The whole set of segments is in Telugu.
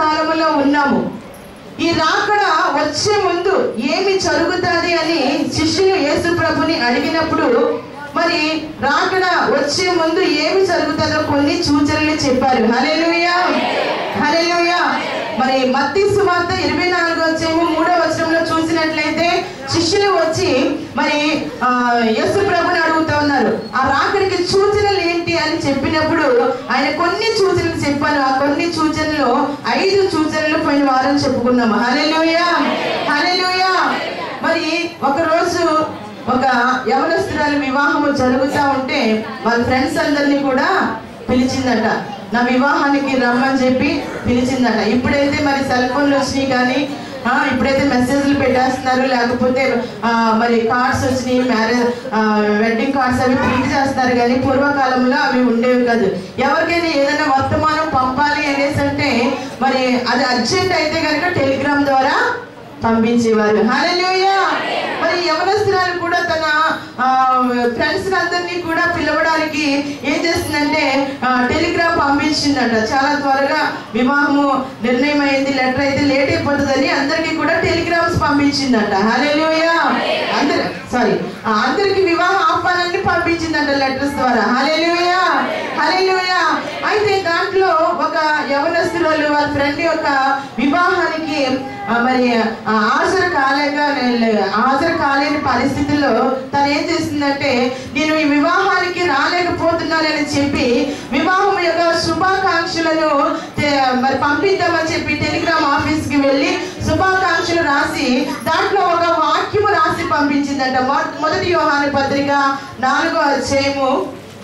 కాలంలో ఉన్నాము ఈ రాకడ వచ్చే ముందు ఏమి జరుగుతుంది అని శిష్యులు యేసు ప్రభుని అడిగినప్పుడు మరి రాకడ వచ్చే ముందు ఏమి జరుగుతుందో కొన్ని సూచనలు చెప్పారు హల్లెలూయా హల్లెలూయా మరి మత్తి సువార్త ఇరవై నాలుగు వచ్చేమో మూడో వచనంలో చూసినట్లయితే శిష్యులు వచ్చి మరి ఆ, యేసు ప్రభుని అడుగుతా ఉన్నారు ఆ రాకడికి సూచనలు ఏంటి అని చెప్పినప్పుడు ఆయన కొన్ని సూచనలు చెప్పారు ఆ కొన్ని సూచనలు ఐదు సూచనలు పోయిన వారం చెప్పుకున్నాము హల్లెలూయా హల్లెలూయా మరి ఒక రోజు ఒక యవనస్తురాలు వివాహము జరుగుతూ ఉంటే వాళ్ళ ఫ్రెండ్స్ అందరినీ కూడా పిలిచిందట నా వివాహానికి రమ్మని చెప్పి పిలిచిందట ఇప్పుడైతే మరి సెల్ ఫోన్లు వచ్చినాయి కానీ ఆ, ఇప్పుడైతే మెసేజ్లు పెట్టేస్తున్నారు లేకపోతే ఆ, మరి కార్డ్స్ వచ్చినాయి మ్యారేజ్ వెడ్డింగ్ కార్డ్స్ అవి ప్రింట్ చేస్తారు కానీ పూర్వకాలంలో అవి ఉండేవి కాదు ఎవరికైనా ఏదైనా వర్తమానం పంపాలి అనేసి అంటే మరి అది అర్జెంట్ అయితే కనుక టెలిగ్రామ్ ద్వారా పంపించేవారు హల్లెలూయా మరి యవనస్తురాలు కూడా తన ఫ్రెండ్స్ అందరినీ కూడా పిలవడానికి ఏం చేస్తుందంటే ఆ, టెలిగ్రామ్ పంపించిందంట చాలా త్వరగా వివాహము నిర్ణయం అయింది లెటర్ అయితే లేట్ అయిపోతుందని అందరికీ కూడా టెలిగ్రామ్స్ పంపించిందంట హల్లెలూయా అందరు సారీ అందరికి వివాహ ఆహ్వానాన్ని పంపించిందంట లెటర్స్ ద్వారా హల్లెలూయా హల్లెలూయా అయితే దాంట్లో ఒక యవనస్తురాలు వాళ్ళ ఫ్రెండ్ యొక్క వివాహానికి ఆ, మరి ఆ, హాజరు కాలేక హాజరు కాలేని పరిస్థితుల్లో తను ఏం చేసిందంటే నేను ఈ వివాహానికి రాలేకపోతున్నానని చెప్పి వివాహం యొక్క శుభాకాంక్షలను తే- మరి పంపిద్దామని చెప్పి టెలిగ్రామ్ ఆఫీస్ కి వెళ్ళి శుభాకాంక్షలు రాసి దాంట్లో ఒక వాక్యము రాసి పంపించిందంట మొ- మొదటి యోహాను పత్రిక నాలుగో అధ్యాయము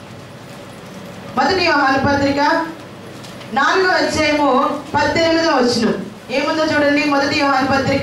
మొదటి యోహాను పత్రిక నాలుగో అధ్యాయము పద్దెనిమిదో వచ్చును ఏముందో చూడండి మొదటి యోహాను పత్రిక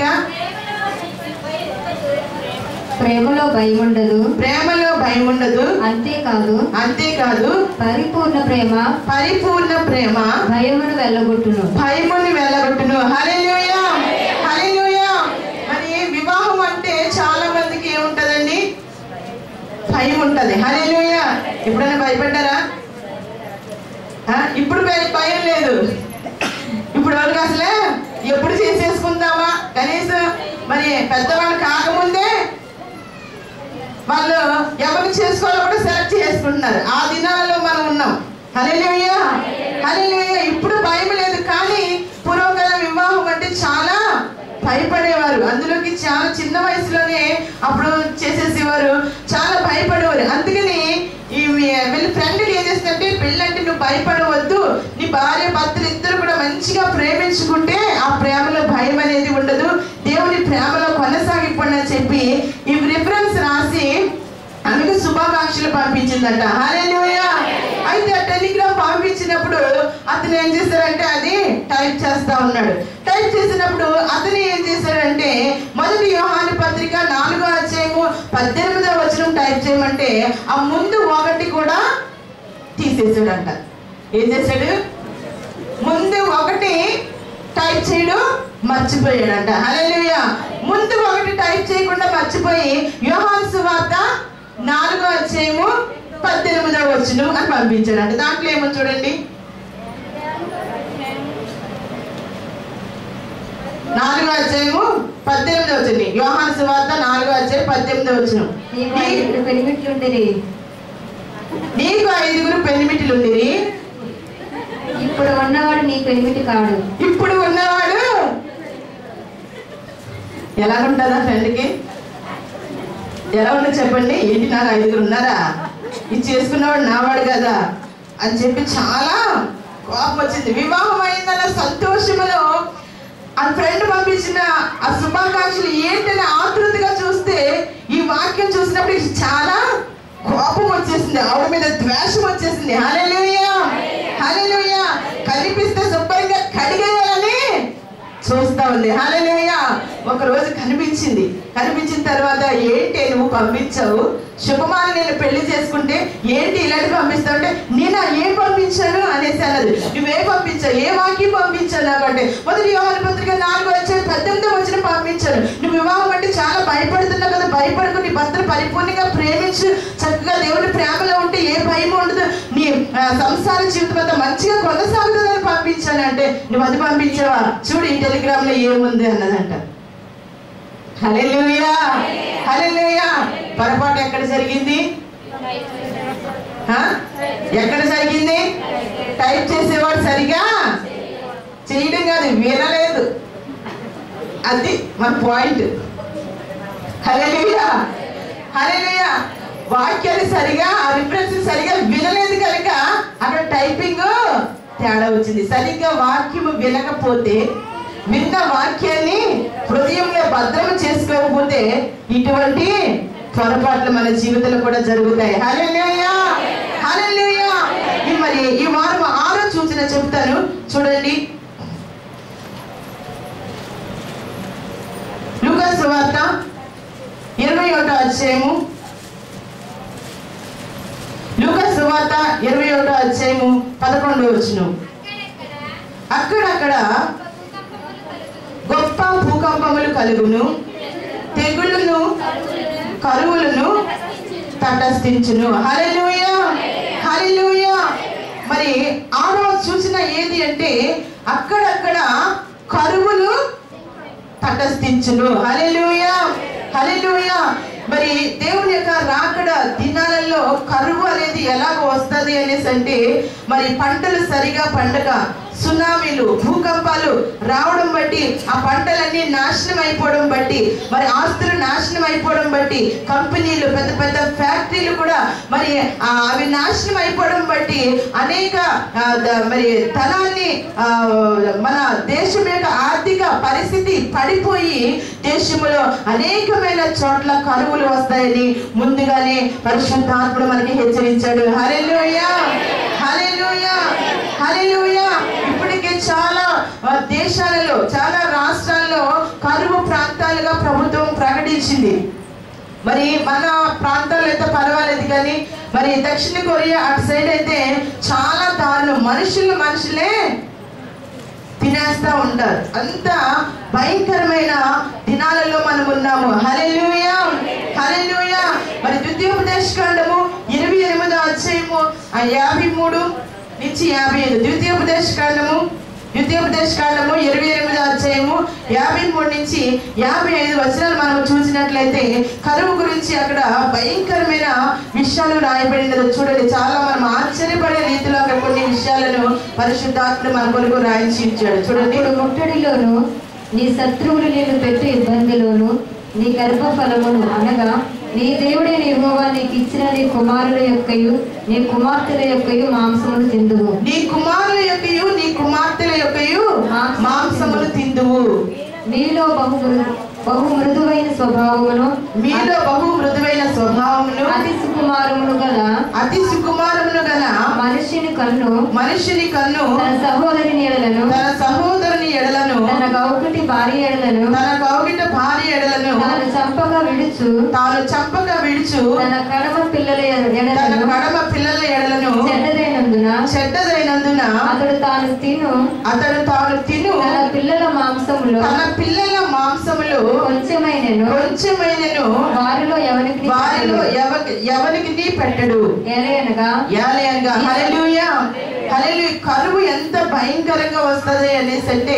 ప్రేమలో భయం ఉండదు ప్రేమలో భయం ఉండదు అంతేకాదు అంతేకాదు పరిపూర్ణ ప్రేమ పరిపూర్ణ ప్రేమ భయమును వెళ్ళగొట్టును భయముని వెళ్ళగొట్టును హల్లెలూయా హల్లెలూయా మరి వివాహం అంటే చాలా మందికి ఏముంటదండి భయం ఉంటది హల్లెలూయా ఎప్పుడైనా భయపడ్డారా ఆ? ఇప్పుడు భయ- భయం లేదు ఇప్పుడు వాళ్ళకి అసలే ఎప్పుడు చేసేసుకుందామా కనీసం మరి పెద్దవాళ్ళు కాకముందే వాళ్ళు ఎవరు చేసుకోవాలో కూడా సెలెక్ట్ చేసుకుంటున్నారు ఆ దినాల్లో మనం ఉన్నాం హల్లెలూయా హల్లెలూయా ఇప్పుడు భయం లేదు కానీ పూర్వకాలం వివాహం అంటే చాలా భయపడేవారు అందులోకి చాలా చిన్న వయసులోనే అప్పుడు చేసేసేవారు చాలా భయపడేవారు అందుకని ఈ వీ- వీళ్ళ ఫ్రెండ్లు ఏం చేస్తుందంటే పెళ్ళంటే నువ్వు భయపడవద్దు నీ భార్య భర్తలు ఇద్దరు కూడా మంచిగా ప్రేమించుకుంటే ఆ ప్రేమలో భయం అనేది ఉండదు దేవుని ప్రేమలో కొనసాగిపోండి అని చెప్పి ఈ రిఫరెన్స్ రాసి ఆమెకు శుభాకాంక్షలు పంపించిందంట హల్లెలూయా అయితే ఆ టెలిగ్రామ్ పంపించినప్పుడు అతను ఏం చేశాడంటే అది టైప్ చేస్తా ఉన్నాడు టైప్ చేసినప్పుడు అతను ఏం చేశాడంటే మొదటి యోహాను పత్రిక నాలుగో అధ్యాయము పద్దెనిమిదో వచనం టైప్ చేయమంటే ఆ ముందు ఒకటి కూడా తీసేసాడంట ఏం చేశాడు ముందు ఒకటి టైప్ చేయడం మర్చిపోయాడంట హల్లెలూయా ముందు ఒకటి టైప్ చేయకుండా మర్చిపోయి యోహాన్ సువార్త నాలుగో అధ్యాయము పద్దెనిమిదో వచ్చును అని పంపించాడంట దాంట్లో ఏమో చూడండి నాలుగో అధ్యాయము పద్దెనిమిదో వచ్చింది యోహాన్ సువార్త నాలుగో అధ్యాయం పద్దెనిమిదో వచ్చును నీకు ఐదుగురు పెనిమిట్లుండిరి నీకు ఐదుగురు పెనిమిటిలు ఉండిరి ఇప్పుడు ఉన్నవాడు నీ పెనిమిటి కాడు ఇప్పుడు ఉన్నవాడు ఎలా ఉంటుందా ఫ్రెండ్కి ఎలా ఉండదు చెప్పండి ఏంటి నాకు ఐదుగురు ఉన్నారా ఇది చేసుకున్నవాడు నావాడు కదా అని చెప్పి చాలా కోపం వచ్చింది వివాహం అయిందన్న సంతోషములో ఆ ఫ్రెండ్ పంపించిన ఆ శుభాకాంక్షలు ఏంటని ఆతృతగా చూస్తే ఈ వాక్యం చూసినప్పుడు ఇది చాలా కోపం వచ్చేసింది ఆవిడ మీద ద్వేషం వచ్చేసింది హల్లెలూయా హల్లెలూయా కనిపిస్తే శుభ్రంగా కడిగేయాలని చూస్తా ఉంది హల్లెలూయా ఒక రోజు కనిపించింది కనిపించిన తర్వాత ఏంటి నువ్వు పంపించావు శుభమాన నేను పెళ్లి చేసుకుంటే ఏంటి ఇలాంటి పంపిస్తావు అంటే నేను ఏం పంపించాను అనేసి అన్నది నువ్వే పంపించావు ఏ వాక్యం పంపించావు నాకంటే మొదటి వ్యవహార పత్రిక నాలుగు వచ్చాడు పద్దెనిమిదో వచ్చిన పంపించాను నువ్వు వివాహం అంటే చాలా భయపడుతున్నావు కదా భయపడుకుని నీ భర్తను పరిపూర్ణంగా ప్రేమించు చక్కగా దేవుని ప్రేమలో ఉంటే ఏ భయం ఉండదు నీ ఈ ఆ, సంసార జీవితం అంతా మంచిగా కొనసాగుతుందని పంపించాను అంటే నువ్వు అది పంపించావా చూడు ఈ టెలిగ్రామ్ లో ఏముంది అన్నదంట హల్లెలూయా హల్లెలూయా పొరపాటు ఎక్కడ జరిగింది ఆ? ఎక్కడ జరిగింది టైప్ చేసేవాడు సరిగా చేయడం కాదు వినలేదు అది మన పాయింట్ హల్లెలూయా హల్లెలూయా వాక్యాలు సరిగా ఆ రిఫరెన్స్ సరిగా వినలేదు కనుక అక్కడ టైపింగ్ తేడా వచ్చింది సరిగ్గా వాక్యము వినకపోతే విన్న వాక్యాన్ని హృదయంలో భద్రం చేసుకోకపోతే ఇటువంటి పొరపాట్లు మన జీవితంలో కూడా జరుగుతాయి హల్లెలూయా హల్లెలూయా ఈ మరి ఈ వారం ఆరో సూచన చెప్తాను చూడండి లూకాస్ వార్త ఇరవై ఒకటో అధ్యాయము లూకాస్ వార్త ఇరవై ఒకటో అధ్యాయము పదకొండో వచ్చును అక్కడక్కడ గొప్ప భూకంపములు కలుగును తెగుళ్ళను కరువులను తటస్థించును హల్లెలూయా హల్లెలూయా మరి ఆరో సూచన ఏది అంటే అక్కడక్కడ కరువులు తటస్థించును హల్లెలూయా హల్లెలూయా మరి దేవుని యొక్క రాకడ దినాలలో కరువు అనేది ఎలాగ వస్తది అనేసి అంటే మరి పంటలు సరిగా పండగ సునామీలు భూకంపాలు రావడం బట్టి ఆ పంటలన్నీ నాశనం అయిపోవడం బట్టి మరి ఆస్తులు నాశనం అయిపోవడం బట్టి కంపెనీలు పెద్ద పెద్ద ఫ్యాక్టరీలు కూడా మరి ఆ, అవి నాశనం అయిపోవడం బట్టి అనేక ఆ, ద- మరి ధనాన్ని ఆ, మన దేశం యొక్క ఆర్థిక పరిస్థితి పడిపోయి దేశంలో అనేకమైన చోట్ల కరువులు వస్తాయని ముందుగానే పరిశుద్ధాత్ముడు మనకి హెచ్చరించాడు హల్లెలూయా హల్లెలూయా హల్లెలూయా ఇప్పటికే చాలా ఆ, దేశాలలో చాలా రాష్ట్రాల్లో కరువు ప్రాంతాలుగా ప్రభుత్వం ప్రకటించింది మరి మన ప్రాంతాల్లో అయితే పర్వాలేదు కానీ మరి దక్షిణ కొరియా అటు సైడ్ అయితే చాలా దారుణం మనుషులు మనుషులే తినేస్తా ఉంటారు అంత భయంకరమైన దినాలలో మనం ఉన్నాము హల్లెలూయా హల్లెలూయా మరి ద్వితీయోపదేశ కాండము ఇరవై ఎనిమిదో అధ్యాయము ఆ యాభై మూడు నుంచి యాభై ఐదు ద్వితీయోపదేశ కాండము ద్వితీయోపదేశ కాండము ఇరవై ఎనిమిదో అధ్యాయము యాభై మూడు నుంచి యాభై ఐదు వచనాలు మనం చూసినట్లయితే కరువు గురించి అక్కడ భయంకరమైన విషయాలు రాయబడినది చూడండి చాలా మనం ఆశ్చర్యపడే రీతిలో అక్కడ కొన్ని విషయాలను పరిశుద్ధాత్ముడు మన కొరకు రాయించి ఇచ్చాడు చూడండి ఇప్పుడు ముట్టడిలోను నీ శత్రువులు నేను పెట్టు ఇబ్బందిలోను నీ గర్భఫలమును అనగా నీ దేవుడే యెహోవా నీకు ఇచ్చిన నీ కుమారుల యొక్కయు నీ కుమార్తెల యొక్కయు మాంసమును తిందువు నీ కుమారుల యొక్కయు నీ కుమార్తెల యొక్కయు మాంసములు తిందువు మీలో బహు మృదు- బహు మృదువైన స్వభావమును మీలో బహు మృదువైన స్వభావమును అతి సుకుమారమును గల అతి సుకుమారమును గల మనిషిని కన్ను మనుషుని కన్ను తన సహోదరి నీడలను తన సహోదరుని ఎడలను తన గౌకటి భార్య ఎడలను తన కౌగిట భార్య ఎడలను తాను చంపగా విడుచు తాను చంపక విడుచు తన కడమ పిల్లల తన ఎడలను కడమ పిల్లల ఎడలను చెడ్డదైనందున చెడ్డదైనందున అతడు తాను తిను అతడు తాను తిను తన పిల్లల మాంసములో తన పిల్లల మాంసములు కొంచెమైనను కొంచెమైనను వారిలో ఎవరికి వారిలో ఎవ- ఎవరికి నీ పెట్టడు ఎలయనగా యాలయంగా హల్లెలూయా హల్లెలూయా కరువు ఎంత భయంకరంగా వస్తది అనేసి అంటే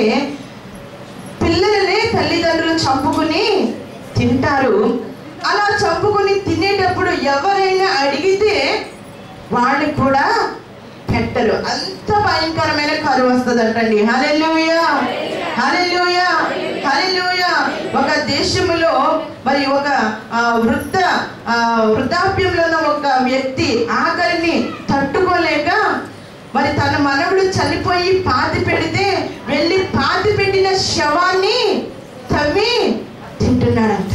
పిల్లలనే తల్లిదండ్రులు చంపుకుని తింటారు అలా చంపుకుని తినేటప్పుడు ఎవరైనా అడిగితే వాళ్ళు కూడా పెట్టరు అంత భయంకరమైన కరువు వస్తుందంటండి హల్లెలూయా హల్లెలూయా హల్లెలూయా ఒక దేశములో మరి ఒక ఆ, వృద్ధ ఆ, వృద్ధాప్యంలో ఉన్న ఒక వ్యక్తి ఆకలిని తట్టుకోలేక మరి తన మనవడు చనిపోయి పాతి పెడితే వెళ్ళి పాతి పెట్టిన శవాన్ని తవ్వి తింటున్నాడంట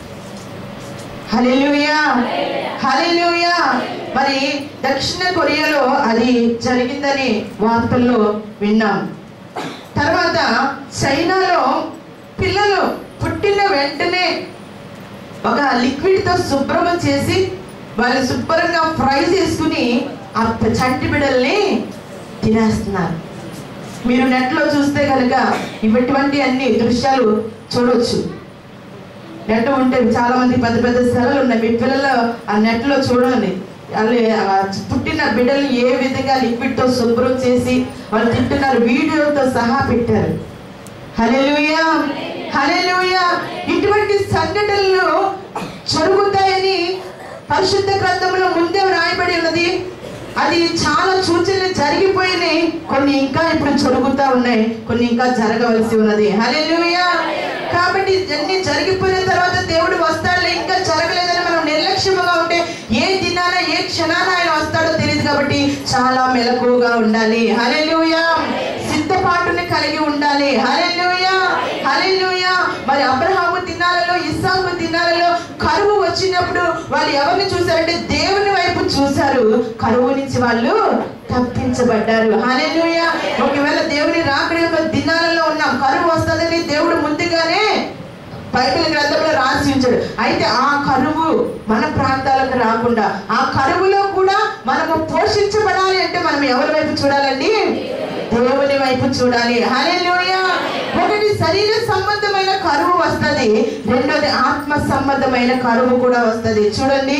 హల్లెలూయా హల్లెలూయా మరి దక్షిణ కొరియాలో అది జరిగిందని వార్తల్లో విన్నాం తర్వాత చైనాలో పిల్లలు పుట్టిన వెంటనే ఒక లిక్విడ్ తో శుభ్రం చేసి వాళ్ళు శుభ్రంగా ఫ్రై చేసుకుని ఆ చంటి బిడ్డల్ని తినేస్తున్నారు మీరు నెట్ లో చూస్తే కనుక ఇటువంటి అన్ని దృశ్యాలు చూడొచ్చు నెట్ ఉంటే చాలా మంది పెద్ద పెద్ద సెలవులు ఉన్నాయి మీ పిల్లలు ఆ నెట్ లో చూడండి వాళ్ళు ఆ పుట్టిన బిడ్డలు ఏ విధంగా లిక్విడ్తో శుభ్రం చేసి వాళ్ళు తింటున్నారు వీడియోతో సహా పెట్టారు హల్లెలూయా హల్లెలూయా ఇటువంటి సంఘటనలు జరుగుతాయని పరిశుద్ధ గ్రంథంలో ముందే వ్రాయబడి ఉన్నది అది చాలా సూచనలు జరిగిపోయినాయి కొన్ని ఇంకా ఇప్పుడు జరుగుతూ ఉన్నాయి కొన్ని ఇంకా జరగవలసి ఉన్నది హల్లెలూయా కాబట్టి అన్ని జరిగిపోయిన తర్వాత దేవుడు వస్తాడులే ఇంకా జరగలేదని మనం నిర్లక్ష్యముగా ఉంటే ఏ దినాన ఏ క్షణాన ఆయన వస్తాడో తెలియదు కాబట్టి చాలా మెలకువగా ఉండాలి హల్లెలూయా సిద్ధపాటుని కలిగి ఉండాలి హల్లెలూయా హల్లెలూయా మరి అబ్రహాము దినాలలో ఇస్సాకు దినాలలో కరువు వచ్చినప్పుడు వాళ్ళు ఎవరిని చూశారంటే దేవుని వైపు చూశారు కరువు నుంచి వాళ్ళు తప్పించబడ్డారు హల్లెలూయా ఒకవేళ దేవుని రాకడి యొక్క దినాలలో ఉన్నాం కరువు వస్తుందని దేవుడు ముందుగానే బైబిల్ గ్రంథంలో రాసి ఉంచాడు అయితే ఆ కరువు మన ప్రాంతాలకు రాకుండా ఆ కరువులో కూడా మనము పోషించబడాలి అంటే మనం ఎవరి వైపు చూడాలండి దేవుని వైపు చూడాలి హల్లెలూయా ఒకటి శరీర సంబంధమైన కరువు వస్తది రెండోది ఆత్మ సంబంధమైన కరువు కూడా వస్తది చూడండి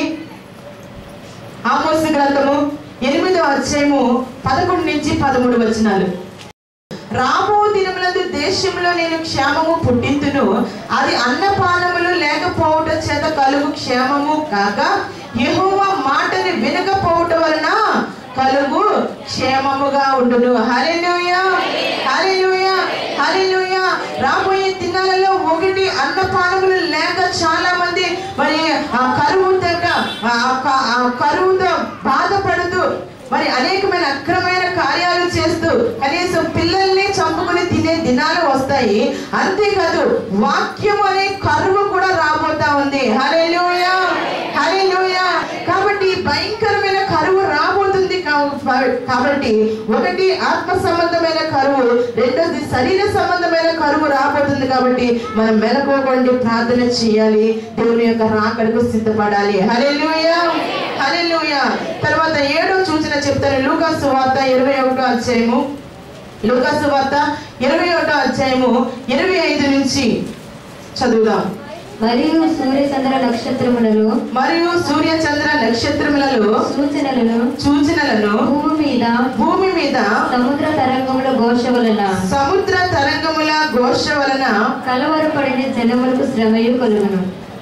ఆమోసు గ్రంథము ఎనిమిదో అధ్యాయము పదకొండు నుంచి పదమూడు వచనాలు రాబో దినములందు దేశంలో నేను క్షేమము పుట్టింతును అది అన్నపానములు లేకపోవట చేత కలుగు క్షేమము కాక యెహోవా మాటని వినకపోవట వలన కలుగు క్షేమముగా ఉండును హల్లెలూయా హల్లెలూయా హల్లెలూయా రాబోయే దినాలలో ఒకటి అన్నపానములు లేక చాలా మంది మరి ఆ కరువు దగ్గర ఆ క- ఆ కరువుతో బాధపడుతూ మరి అనేకమైన అక్రమైన కార్యాలు చేస్తూ కనీసం పిల్లల్ని చంపుకుని తినే దినాలు వస్తాయి అంతేకాదు వాక్యం అనే కరువు కూడా రాబోతా ఉంది హల్లెలూయా హల్లెలూయా కాబట్టి భయంకరమైన కరువు రాబోతుంది కా- కాబట్టి ఒకటి ఆత్మ సంబంధమైన కరువు రెండోది శరీర సంబంధమైన కరువు రాబోతుంది కాబట్టి మనం మెలకోకండి ప్రార్థన చేయాలి దేవుని యొక్క రాకడకు సిద్ధపడాలి హల్లెలూయా హల్లెలూయా తర్వాత ఏడో సూచన చెప్తాను లూకాసు వార్త ఇరవై ఒకటో అధ్యాయము లూకాసు వార్త ఇరవై ఒకటో అధ్యాయము ఇరవై ఐదు నుంచి చదువుదాం మరియు సూర్య చంద్ర నక్షత్రములలో మరియు సూర్య చంద్ర నక్షత్రములలో సూచనలను సూచనలను భూమి మీద భూమి మీద సముద్ర తరంగముల ఘోష వలన సముద్ర తరంగముల ఘోష వలన కలవరపడిన జనములకు శ్రమయు కలుగును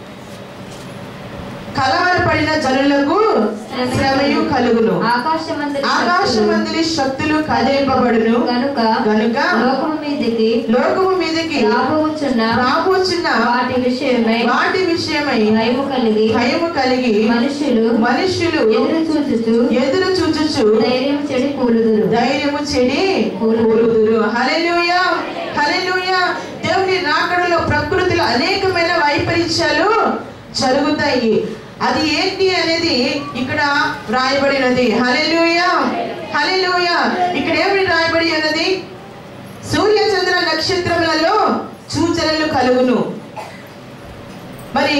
కలవరపడిన జనులకు శ్రమయు కలుగును ఆకాశమందరి ఆకాశమందిని శక్తులు కదిలింపబడును కనుక గనుక లోకము మీదకి లోకము మీదకి రాబోచున్న రాబోచున్న వాటి విషయమై వాటి విషయమై భయము కలిగి భయము కలిగి మనుషులు మనుషులు ఎదురు చూచుచు ఎదురు చూచుచు ధైర్యం చెడి కూలుదురు ధైర్యము చెడి కూలుదురు హల్లెలూయా హల్లెలూయా దేవుని రాకడలో ప్రకృతిలో అనేకమైన వైపరీత్యాలు జరుగుతాయి అది ఏంటి అనేది ఇక్కడ రాయబడినది హల్లెలూయా హల్లెలూయా ఇక్కడ ఏమి రాయబడి ఉన్నది సూర్య చంద్ర నక్షత్రములలో సూచనలు కలుగును మరి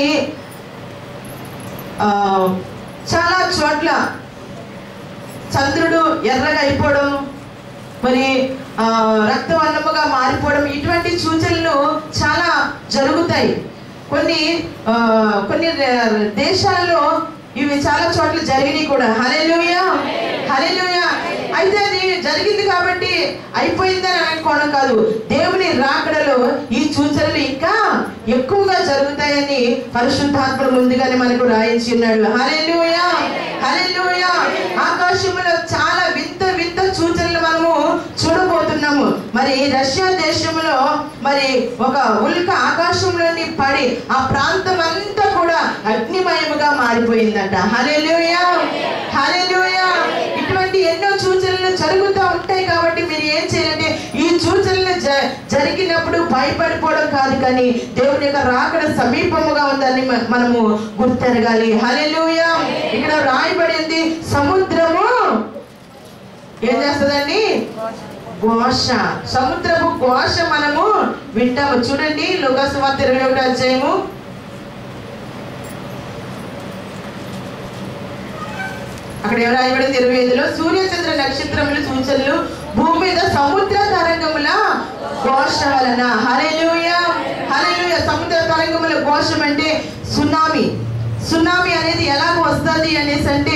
ఆ, చాలా చోట్ల చంద్రుడు ఎర్రగా అయిపోవడం మరి ఆ, రక్తవర్ణముగా మారిపోవడం ఇటువంటి సూచనలు చాలా జరుగుతాయి కొన్ని ఆ, కొన్ని ర- దేశాల్లో ఇవి చాలా చోట్ల జరిగినాయి కూడా హల్లెలూయా హల్లెలూయా అయితే అది జరిగింది కాబట్టి అయిపోయిందని అనుకోవడం కాదు దేవుని రాకడలో ఈ సూచనలు ఇంకా ఎక్కువగా జరుగుతాయని పరిశుద్ధాత్ముడు ముందుగానే మనకు రాయించి ఉన్నాడు హల్లెలూయా హల్లెలూయా ఆకాశంలో చాలా వింత వింత సూచనలు మనము చూడబోతున్నాము మరి రష్యా దేశంలో మరి ఒక ఉల్క ఆకాశంలోని పడి ఆ ప్రాంతం అంతా కూడా అగ్నిమయముగా మారిపోయిందట హల్లెలూయా హల్లెలూయా ఇటువంటి ఎన్నో సూచనలు జరుగుతూ ఉంటాయి కాబట్టి మీరు ఏం చేయాలంటే ఈ సూచనలు జ- జరిగినప్పుడు భయపడిపోవడం కాదు కానీ దేవుని యొక్క రాకడ సమీపముగా ఉందని మ- మనము గుర్తెరగాలి హల్లెలూయా ఇక్కడ రాయబడింది సముద్రము ఏం చేస్తుందండి ఘోష సముద్రపు ఘోష మనము వింటాము చూడండి లోకాసు వార్త ఇరవై ఒకటి అధ్యాయము అక్కడ ఎవరు రాయబడింది ఇరవై ఐదులో సూర్య చంద్ర నక్షత్రములు సూచనలు భూమి మీద సముద్ర తరంగముల ఘోష వలన హల్లెలూయ హల్లెలూయ సముద్ర తరంగముల ఘోషం అంటే సునామీ సునామీ అనేది ఎలాగ వస్తుంది అనేసి అంటే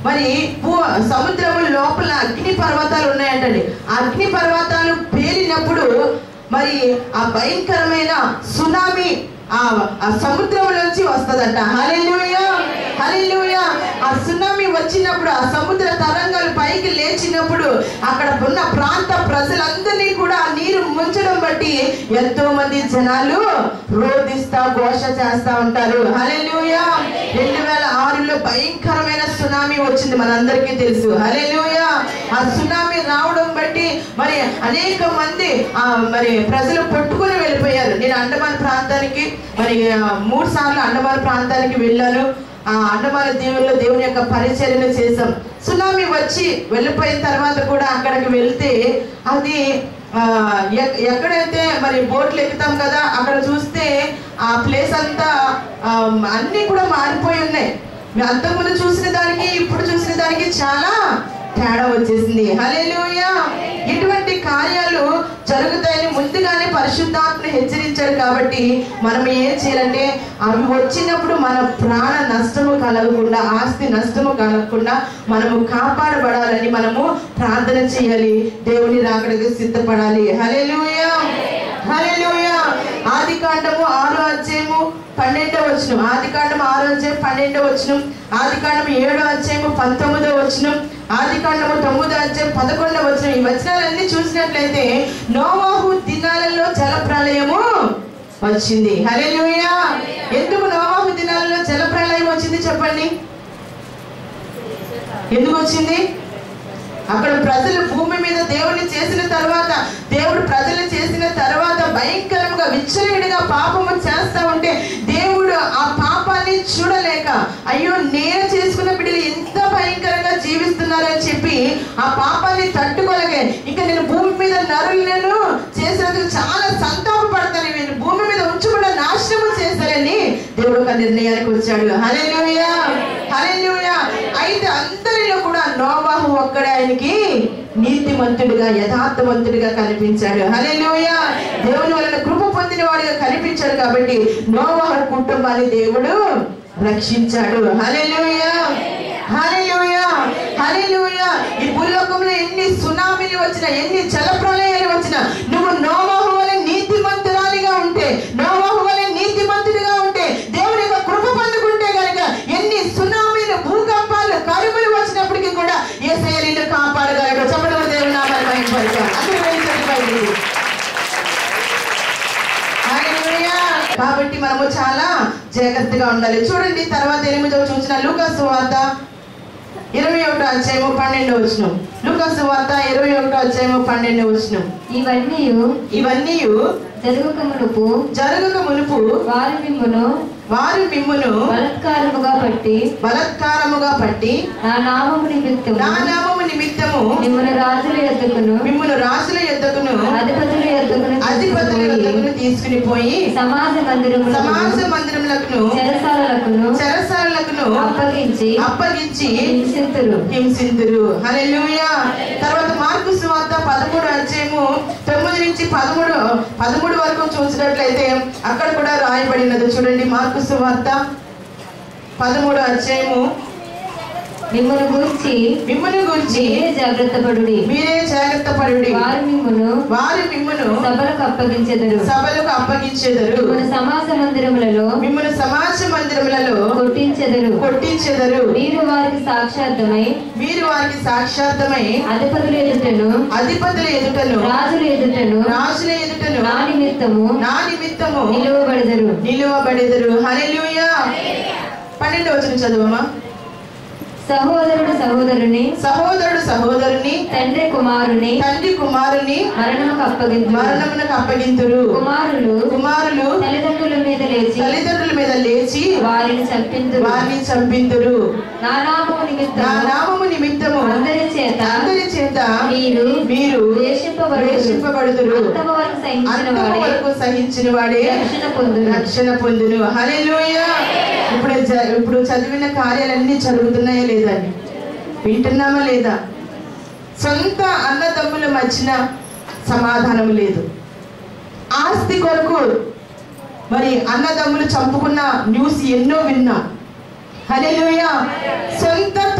మరి భూ సముద్రము లోపల అగ్ని పర్వతాలు ఉన్నాయంటండి అగ్ని పర్వతాలు పేలినప్పుడు మరి ఆ భయంకరమైన సునామీ ఆ ఆ సముద్రంలోంచి వస్తుందంట హల్లెలూయా హల్లెలూయా ఆ సునామీ వచ్చినప్పుడు ఆ సముద్ర తరంగాలు పైకి లేచినప్పుడు అక్కడ ఉన్న ప్రాంత ప్రజలందరినీ కూడా ఆ నీరు ముంచడం బట్టి ఎంతో మంది జనాలు రోధిస్తా ఘోష చేస్తా ఉంటారు హల్లెలూయా రెండు వేల ఆరులో భయంకరమైన సునామీ వచ్చింది మనందరికీ తెలుసు హల్లెలూయా ఆ సునామీ రావడం బట్టి మరి అనేక మంది ఆ మరి ప్రజలు పట్టుకుని వెళ్ళిపోయారు నేను అండమాన్ ప్రాంతానికి మరి ఆ, మూడు సార్లు అండమాన్ ప్రాంతానికి వెళ్ళాను ఆ అండమాన దీవుల్లో దేవుని యొక్క పరిచర్యను చేశాం సునామీ వచ్చి వెళ్ళిపోయిన తర్వాత కూడా అక్కడికి వెళ్తే అది ఆ, ఎక్- ఎక్కడైతే మరి బోట్లు ఎక్కుతాం కదా అక్కడ చూస్తే ఆ ప్లేస్ అంతా ఆ, అన్నీ కూడా మారిపోయి ఉన్నాయి మేము అంతకుముందు చూసిన దానికి ఇప్పుడు చూసిన దానికి చాలా తేడా వచ్చేసింది హల్లెలూయా ఇటువంటి కార్యాలు జరుగుతాయని ముందుగానే పరిశుద్ధాత్మను హెచ్చరించాడు కాబట్టి మనం ఏం చేయాలంటే అవి వచ్చినప్పుడు మన ప్రాణ నష్టము కలగకుండా ఆస్తి నష్టము కలగకుండా మనము కాపాడబడాలని మనము ప్రార్థన చేయాలి దేవుని రాకడికి సిద్ధపడాలి హల్లెలూయా హల్లెలూయా ఆది కాండము ఆరో అధ్యాయము పన్నెండో వచ్చును ఆది కాండము ఆరో అధ్యాయం పన్నెండో వచ్చును ఆది కాండము ఏడో అధ్యాయము పంతొమ్మిదో వచ్చును ఆది కాండము తొమ్మిదో అధ్యాయం పదకొండో వచ్చును ఈ వచనాలన్నీ చూసినట్లయితే నోవాహు దినాలలో జల ప్రళయము వచ్చింది హల్లెలూయా ఎందుకు నోవాహు దినాలలో జల ప్రళయం వచ్చింది చెప్పండి ఎందుకు వచ్చింది అక్కడ ప్రజలు భూమి మీద దేవుని చేసిన తర్వాత దేవుడు ప్రజలు చేసిన తర్వాత భయంకరంగా విచ్చలవిడిగా పాపము చేస్తా ఉంటే దేవుడు ఆ పాపాన్ని చూడలేక అయ్యో నేను చేసుకున్న బిడ్డలు ఎంత భయంకరంగా జీవిస్తున్నారని చెప్పి ఆ పాపాన్ని తట్టుకోలేక ఇంకా నేను భూమి మీద నరులను చేసినందుకు చాలా సంతాపపడతాను నేను భూమి మీద ఉంచకుండా నాశనము చేశారని దేవుడు ఒక నిర్ణయానికి వచ్చాడు హల్లెలూయా హల్లెలూయా అయితే అందరిలో కూడా నోవాహు ఒక్కడే ఆయనకి నీతిమంతుడిగా యథార్థవంతుడిగా కనిపించాడు హల్లెలూయా దేవుని వలన కృప పొందిన వాడిగా కనిపించాడు కాబట్టి నోవాహు కుటుంబాన్ని దేవుడు రక్షించాడు హల్లెలూయా హల్లెలూయా హల్లెలూయా ఈ భూలోకంలో ఎన్ని సునామీలు వచ్చినా ఎన్ని జల ప్రళయాలు వచ్చినా నువ్వు నోవాహు వలె నీతిమంతురాలిగా ఉంటే నోవాహు వలె నీతిమంతుడిగా ఉంటే దేవుని యొక్క కృప పొందుకుంటే గనుక ఎన్ని సునామీలు భూకంపాలు కరువులు వచ్చినప్పటికీ కూడా ఏసయ్య నిన్ను కాపాడగలడు చెప్పడం దేవుని నామాన్ని మహిమపరచాం అందరూ వెళ్ళి చదివి బయటికి. హల్లెలూయా. కాబట్టి మనము చాలా జాగ్రత్తగా ఉండాలి చూడండి తర్వాత ఎనిమిదవ చూసిన లూకాసు వార్త ఇరవై ఒకటో అధ్యాయము పన్నెండు వచ్చిన లూకాసు వార్త ఇరవై ఒకటో అధ్యాయము పన్నెండు వచ్చిన ఇవన్నీ ఇవన్నీ జరుగుక మునుపు జరగక మునుపు వారి మిమ్మును వారు మిమ్మును బలత్కారముగా పట్టి బలత్కారముగా పట్టి నా నామము నిమిత్తము నా నామము నిమిత్తము మిమ్మల్ని రాజుల ఎద్దుకును మిమ్మును రాజుల యొద్దకును అధిపతుల ఎద్దుకును అధిపతుల యొద్దకును తీసుకుని పోయి సమాజ మందిరములకు సమాజ మందిరములకును చెరసాలకును చెరసాలకును అప్పగించి అప్పగించి హింసింతురు హింసింతురు హల్లెలూయా తర్వాత మార్కు సువార్త పదమూడు అధ్యాయము తొమ్మిది నుంచి పదమూడు పదమూడు వరకు చూసినట్లయితే అక్కడ కూడా రాయబడినది చూడండి మార్కు సువార్త పదమూడు అధ్యాయము మిమ్మల్ని గురించి మిమ్మల్ని గురించి మీరే జాగ్రత్త పడుడి మీరే జాగ్రత్త పడుడి వారు మిమ్మును వారు మిమ్మను సభలకు అప్పగించెదరు సభలకు అప్పగించెదరు మిమ్మల్ని సమాజ మందిరములలో మిమ్మల్ని సమాజ మందిరములలో కొట్టించెదరు కొట్టించెదరు మీరు వారికి సాక్షాత్తమై మీరు వారికి సాక్షాత్తమై అధిపతుల ఎదుటను అధిపతుల ఎదుటను రాజుల ఎదుటను రాజుల ఎదుటను నా నిమిత్తము నా నిమిత్తము నిలువబడదరు నిలువబడెదరు హల్లెలూయా పన్నెండు వచ్చిన చదువమ్మా సహోదరుడు సహోదరుని సహోదరుడు సహోదరుని తండ్రి కుమారుని తండ్రి కుమారుని మరణముకు అప్పగించు మరణమునకు అప్పగింతురు కుమారులు కుమారులు తల్లిదండ్రుల మీద లేచి తల్లిదండ్రుల మీద లేచి వారిని చంపిందురు వారిని చంపింతురు నా నామము నా నిమిత్తము నామము నిమిత్తము అందరి చేత అందరి చేత మీరు మీరు ద్వేషింపబడుదురు ద్వేషింపబడుదురు అంతమ వరకు సహించిన అంతము వాడే వరకు సహించిన వాడే రక్షణ పొందును రక్షణ పొందును హల్లెలూయా ఇప్పుడు జ- ఇప్పుడు చదివిన కార్యాలన్నీ జరుగుతున్నాయా లేదా అని వింటున్నామా లేదా సొంత అన్నదమ్ముల మధ్యన సమాధానం లేదు ఆస్తి కొరకు మరి అన్నదమ్ములు చంపుకున్న న్యూస్ ఎన్నో విన్నాం హల్లెలూయా సొంత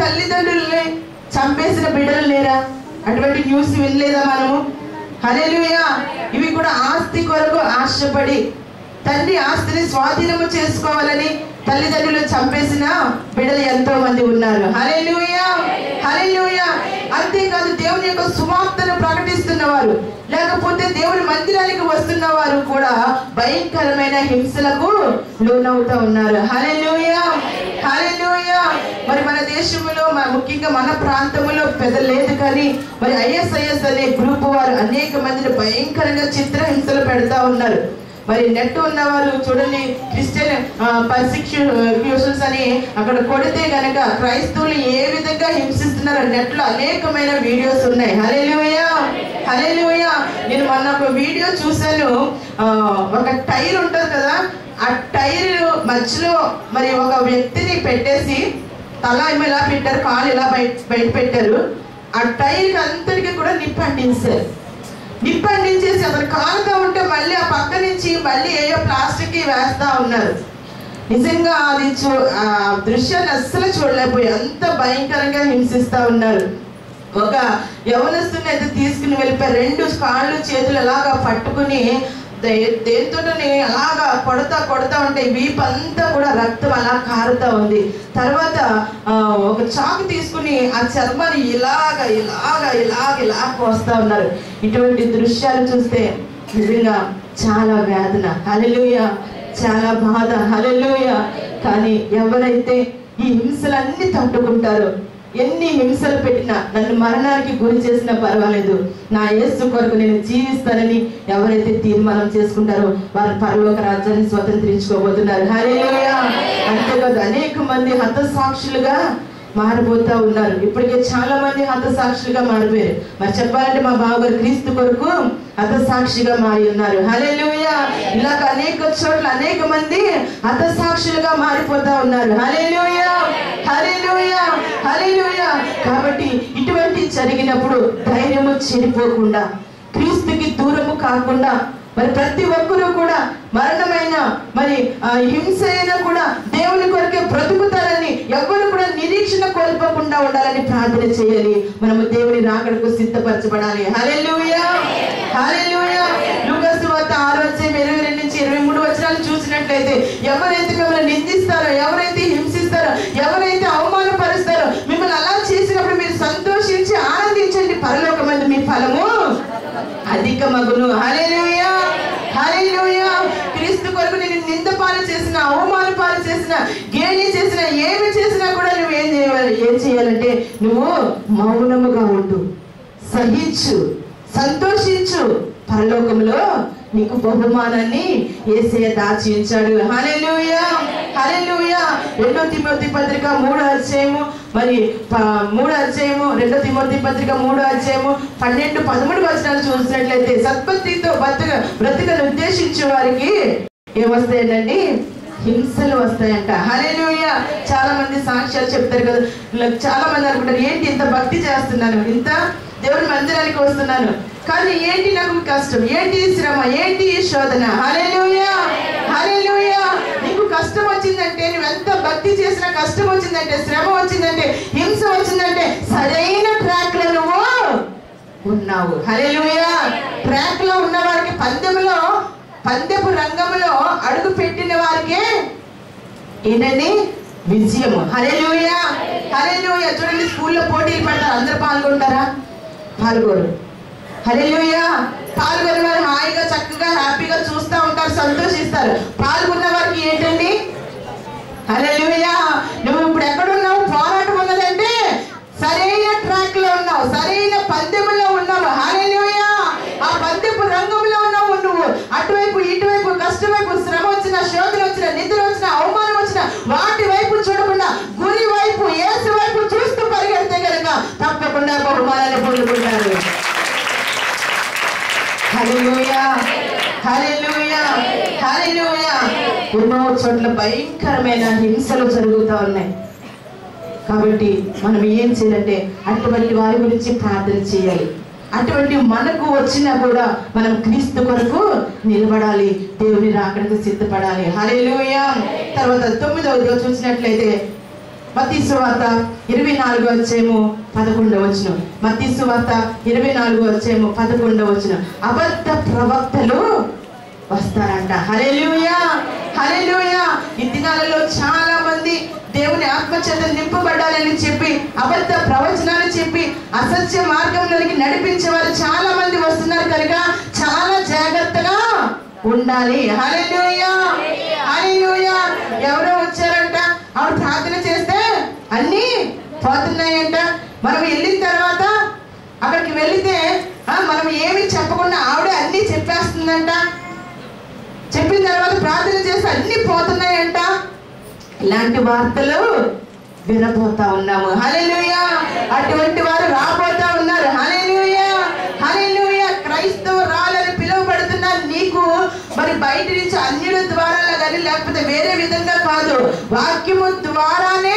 తల్లిదండ్రుల్ని చంపేసిన బిడ్డలు లేరా అటువంటి న్యూస్ వినలేదా మనము హల్లెలూయా ఇవి కూడా ఆస్తి కొరకు ఆశపడి తండ్రి ఆస్తిని స్వాధీనము చేసుకోవాలని తల్లిదండ్రులు చంపేసిన బిడ్డలు ఎంతో మంది ఉన్నారు హల్లెలూయా హల్లెలూయా అంతేకాదు దేవుని యొక్క సువార్తను ప్రకటిస్తున్నవారు లేకపోతే దేవుని మందిరానికి వస్తున్న వారు కూడా భయంకరమైన హింసలకు లోనవుతా ఉన్నారు హల్లెలూయా హల్లెలూయా మరి మన దేశంలో మ- ముఖ్యంగా మన ప్రాంతంలో పెద్ద లేదు కానీ మరి ఐఎస్ఐఎస్ అనే గ్రూప్ వారు అనేక మందిని భయంకరంగా చిత్రహింసలు పెడతా ఉన్నారు మరి నెట్ ఉన్నవారు చూడండి క్రిస్టియన్ పర్సిక్యూషన్స్ అని అక్కడ కొడితే గనక క్రైస్తవులు ఏ విధంగా హింసిస్తున్నారో నెట్ లో అనేకమైన వీడియోస్ ఉన్నాయి హల్లెలూయా హల్లెలూయా నేను మొన్న ఒక వీడియో చూశాను ఆ, ఒక టైర్ ఉంటుంది కదా ఆ టైర్ మధ్యలో మరి ఒక వ్యక్తిని పెట్టేసి తల ఏమో ఇలా పెట్టారు కాలు ఇలా బయట బయట పెట్టారు ఆ టైర్ అంతటికి కూడా నిప్పు అంటించారు నిప్పు అంటించేసి అతను కాలుతా ఉంటే మళ్ళీ ఆ పక్క నుంచి మళ్ళీ ఏయో ప్లాస్టిక్ వేస్తా ఉన్నారు నిజంగా అది చూ ఆ దృశ్యాన్ని అస్సలు చూడలేకపోయి అంత భయంకరంగా హింసిస్తా ఉన్నారు ఒక యవనస్తుని అయితే తీసుకుని వెళ్ళిపోయి రెండు కాళ్ళు చేతులు అలాగా పట్టుకుని దే- దేనితోటని అలాగా కొడతా కొడతా ఉంటే వీపు అంతా కూడా రక్తం అలా కారుతా ఉంది తర్వాత ఆ, ఒక చాకు తీసుకుని ఆ చర్మాన్ని ఇలాగ ఇలాగ ఇలాగ ఇలా కోస్తా ఉన్నారు ఇటువంటి దృశ్యాలు చూస్తే నిజంగా చాలా వేదన హల్లెలూయ చాలా బాధ హల్లెలూయ కానీ ఎవరైతే ఈ హింసలన్నీ తట్టుకుంటారో ఎన్ని హింసలు పెట్టినా నన్ను మరణానికి గురి చేసినా పర్వాలేదు నా యేసు కొరకు నేను జీవిస్తానని ఎవరైతే తీర్మానం చేసుకుంటారో వారు పరలోక రాజ్యాన్ని స్వతంత్రించుకోబోతున్నారు హల్లెలూయా అంతేకాదు అనేక మంది హతసాక్షులుగా మారిపోతా ఉన్నారు ఇప్పటికే చాలా మంది హతసాక్షులుగా మారిపోయారు మరి చెప్పాలంటే మా బావగారు క్రీస్తు కొరకు హతసాక్షిగా మారి ఉన్నారు హల్లెలూయా ఇలాగ అనేక చోట్ల అనేక మంది హతసాక్షులుగా మారిపోతా ఉన్నారు హల్లెలూయా హల్లెలూయా హల్లెలూయా కాబట్టి ఇటువంటి జరిగినప్పుడు ధైర్యము చెడిపోకుండా క్రీస్తుకి దూరము కాకుండా మరి ప్రతి ఒక్కరూ కూడా మరణమైన మరి ఆ హింస అయినా కూడా దేవుని కొరకే బ్రతుకుతారని ఎవరు కూడా నిరీక్షణ కోల్పోకుండా ఉండాలని ప్రార్థన చేయాలి మనము దేవుని రాకడకు సిద్ధపరచబడాలి హల్లెలూయా హల్లెలూయా లూకాసు వార్త ఆరు అధ్యాయం ఇరవై రెండు నుంచి ఇరవై మూడు వచనాలు చూసినట్లయితే ఎవరైతే మిమ్మల్ని నిందిస్తారో ఎవరైతే హింసిస్తారో ఎవరైతే అవమానపరుస్తారో మిమ్మల్ని అలా చేసినప్పుడు మీరు సంతోషించి ఆనందించండి పరలోకమందు మీ ఫలము అధిక మగును హల్లెలూయా హల్లెలూయా క్రీస్తు కొరకు నేను నింద పాలు చేసిన అవమాన పాలు చేసిన గేలి చేసిన ఏమి చేసినా కూడా నువ్వు ఏం చేయాలి ఏం చేయాలంటే నువ్వు మౌనముగా ఉండు సహించు సంతోషించు పరలోకంలో నీకు బహుమానాన్ని ఏసయ్య దాచి ఉంచాడు హల్లెలూయా హల్లెలూయా రెండో తిమోతి పత్రిక మూడో అధ్యాయము మరి ప- మూడో అధ్యాయము రెండో తిమోతి పత్రిక మూడో అధ్యాయము పన్నెండు పదమూడు వచనాలు చూసినట్లయితే సత్పత్తితో బతుక బ్రతుకను ఉద్దేశించే వారికి ఏమొస్తాయండి హింసలు వస్తాయంట హల్లెలూయా చాలా మంది సాక్ష్యాలు చెప్తారు కదా ఇలా చాలా మంది అనుకుంటారు ఏంటి ఇంత భక్తి చేస్తున్నాను ఇంత దేవుని మందిరానికి వస్తున్నాను కానీ ఏంటి నాకు కష్టం ఏంటి ఈ శ్రమ ఏంటి ఈ శోధన హల్లెలూయా హల్లెలూయా నీకు కష్టం వచ్చిందంటే నువ్వు ఎంత భక్తి చేసినా కష్టం వచ్చిందంటే శ్రమ వచ్చిందంటే హింస వచ్చిందంటే సరైన ట్రాక్ లో నువ్వు ఉన్నావు హల్లెలూయా ట్రాక్ లో ఉన్న వారికి పందెంలో పందెపు రంగంలో అడుగు పెట్టిన వారికే ఏంటండి విజయము హల్లెలూయా హల్లెలూయా చూడండి స్కూల్లో పోటీలు పెడతారు అందరూ పాల్గొంటారా పాల్గొరు హల్లెలూయా పాల్గొన్న వారు హాయిగా చక్కగా హ్యాపీగా చూస్తూ ఉంటారు సంతోషిస్తారు పాల్గొన్న వారికి ఏంటండి హల్లెలూయా నువ్వు ఇప్పుడు ఎక్కడున్నావు పోరాటం ఉన్నదంటే సరైన ట్రాక్ లో ఉన్నావు సరైన పందెంలో ఉన్నావు హల్లెలూయా ఆ పందెపు రంగంలో ఉన్నావు నువ్వు అటువైపు ఇటువైపు కష్టం వైపు శ్రమ వచ్చిన శోధన వచ్చిన నిద్ర వచ్చిన అవమానం వచ్చిన వాటి వైపు చూడకుండా గురి వైపు ఏసు వైపు చూస్తూ పరిగెడితే కనుక తప్పకుండా బహుమానాన్ని పొందుకుంటారు హల్లెలూయా హల్లెలూయా హల్లెలూయా ఎన్నో చోట్ల భయంకరమైన హింసలు జరుగుతూ ఉన్నాయి కాబట్టి మనం ఏం చేయాలంటే అటువంటి వారి గురించి ప్రార్థన చేయాలి అటువంటి మనకు వచ్చినా కూడా మనం క్రీస్తు కొరకు నిలబడాలి దేవుని రాకడానికి సిద్ధపడాలి హల్లెలూయా తర్వాత తొమ్మిదవదిగా చూసినట్లయితే మత్తి సువార్త ఇరవై నాలుగు వచ్చేమో పదకొండవ వచ్చిన మత్తి సువార్త ఇరవై నాలుగు వచ్చేమో పదకొండవ వచ్చిన అబద్ధ ప్రవక్తలు వస్తారంట హల్లెలూయా హల్లెలూయా ఈ దినాలలో చాలా మంది దేవుని ఆత్మచేత నింపబడాలని చెప్పి అబద్ధ ప్రవచనాలు చెప్పి అసత్య మార్గంలోనికి నడిపించే వారు చాలా మంది వస్తున్నారు కనుక చాలా జాగ్రత్తగా ఉండాలి హల్లెలూయా హల్లెలూయా ఎవరో వచ్చారంట ఆవిడ ప్రార్థన చేస్తే అన్నీ పోతున్నాయంట మనం వెళ్ళిన తర్వాత అక్కడికి వెళితే ఆ, మనం ఏమి చెప్పకుండా ఆవిడ అన్నీ చెప్పేస్తుందంట చెప్పిన తర్వాత ప్రార్థన చేస్తే అన్ని పోతున్నాయంట ఇలాంటి వార్తలు వినబోతా ఉన్నాము హల్లెలూయా అటువంటి వారు రాబోతా ఉన్నారు హల్లెలూయా హల్లెలూయా క్రైస్తవురాలని పిలువబడుతున్న నీకు మరి బయట నుంచి అన్యుల ద్వారా కానీ లేకపోతే వేరే విధంగా కాదు వాక్యము ద్వారానే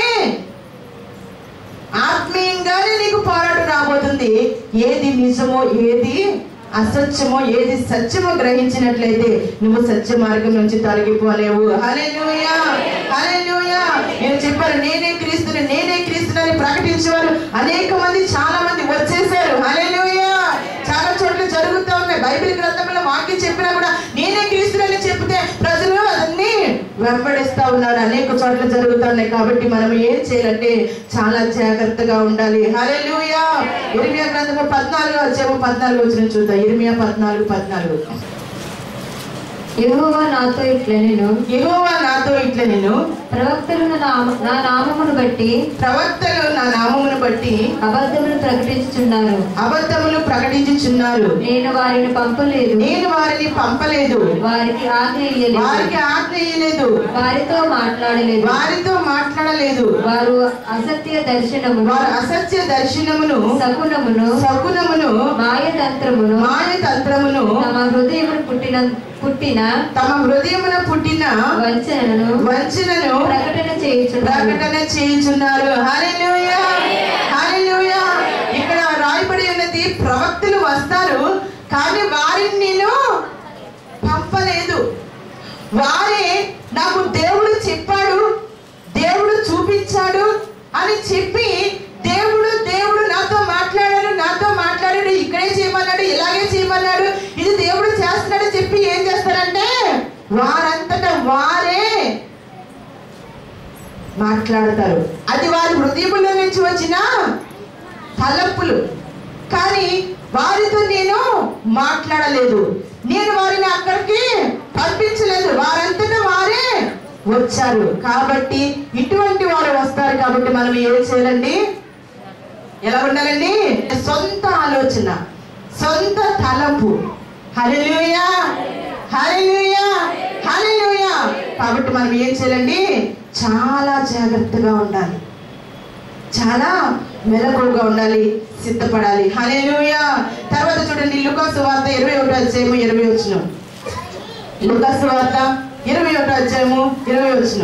ఆత్మీయంగానే నీకు పోరాటం రాబోతుంది ఏది నిజమో ఏది అసత్యమో ఏది సత్యమో గ్రహించినట్లయితే నువ్వు సత్య మార్గం నుంచి తొలగిపోలేవు హల్లెలూయా హల్లెలూయా నేను చెప్పాను నేనే క్రీస్తుని నేనే క్రీస్తుని ప్రకటించేవారు అనేక మంది చాలా మంది వచ్చేసారు హల్లెలూయా చాలా చోట్ల జరుగుతూ ఉన్నాయి బైబిల్ గ్రంథంలో వాక్యం చెప్పినా కూడా నేనే క్రీస్తుని చెప్తే ప్రజలు అదన్నీ వెంబడిస్తా ఉన్నారు అనేక చోట్ల జరుగుతున్నాయి కాబట్టి మనం ఏం చేయాలంటే చాలా జాగ్రత్తగా ఉండాలి హల్లెలూయా ఇరిమియా గ్రంథము పద్నాలుగు వచ్చేమో పద్నాలుగు వచ్చిన చూద్దాం ఇరిమియా పద్నాలుగు పద్నాలుగు యెహోవా నాతో ఇట్లా నేను యెహోవా నాతో ఇట్లా నేను ప్రవక్తలు నా నామ- నా నామమును బట్టి ప్రవక్తలు నా నామమును బట్టి అబద్ధములు ప్రకటించుచున్నారు అబద్ధములు ప్రకటించుచున్నారు నేను వారిని పంపలేదు నేను వారిని పంపలేదు వారికి ఆజ్ఞ ఇయ్యలేదు వారికి ఆజ్ఞ ఇయ్యలేదు వారితో మాట్లాడలేదు వారితో మాట్లాడలేదు వారు అసత్య దర్శనమును వారు అసత్య దర్శనమును శకునమును శకునమును మాయతంత్రమును మాయ తంత్రమును తమ హృదయమును పుట్టిన పుట్టిన తమ హృదయమున పుట్టిన వంచనను వంచనను ప్రకటన చేయుచున్నారు ప్రకటన చేయుచున్నారు హల్లెలూయా హల్లెలూయా ఇక్కడ రాయబడి ఉన్నది ప్రవక్తలు వస్తారు కానీ వారిని నేను పంపలేదు వారే నాకు దేవుడు చెప్పాడు దేవుడు చూపించాడు అని చెప్పి దేవుడు దేవుడు నాతో మాట్లాడాడు నాతో మాట్లాడాడు ఇక్కడే చేయమన్నాడు ఇలాగే చేయమన్నాడు ఇది దేవుడు చేస్తున్నాడు చెప్పి ఏం చేస్తారంటే వారంతట వారే మాట్లాడతారు అది వారి హృదయముల నుంచి వచ్చిన తలపులు కానీ వారితో నేను మాట్లాడలేదు నేను వారిని అక్కడికి పంపించలేదు వారంతటా వారే వచ్చారు కాబట్టి ఇటువంటి వారు వస్తారు కాబట్టి మనం ఏం చేయాలండి ఎలా ఉండాలండి సొంత ఆలోచన సొంత తలంపు హల్లెలూయా హల్లెలూయా హల్లెలూయా కాబట్టి మనం ఏం చేయాలండి చాలా జాగ్రత్తగా ఉండాలి చాలా మెలకువగా ఉండాలి సిద్ధపడాలి హల్లెలూయా తర్వాత చూడండి లుకాసు వార్త ఇరవై ఒకటో అధ్యాయము ఇరవై వచ్చిన లుకాసు వార్త ఇరవై ఒకటో అధ్యాయము ఇరవై వచ్చిన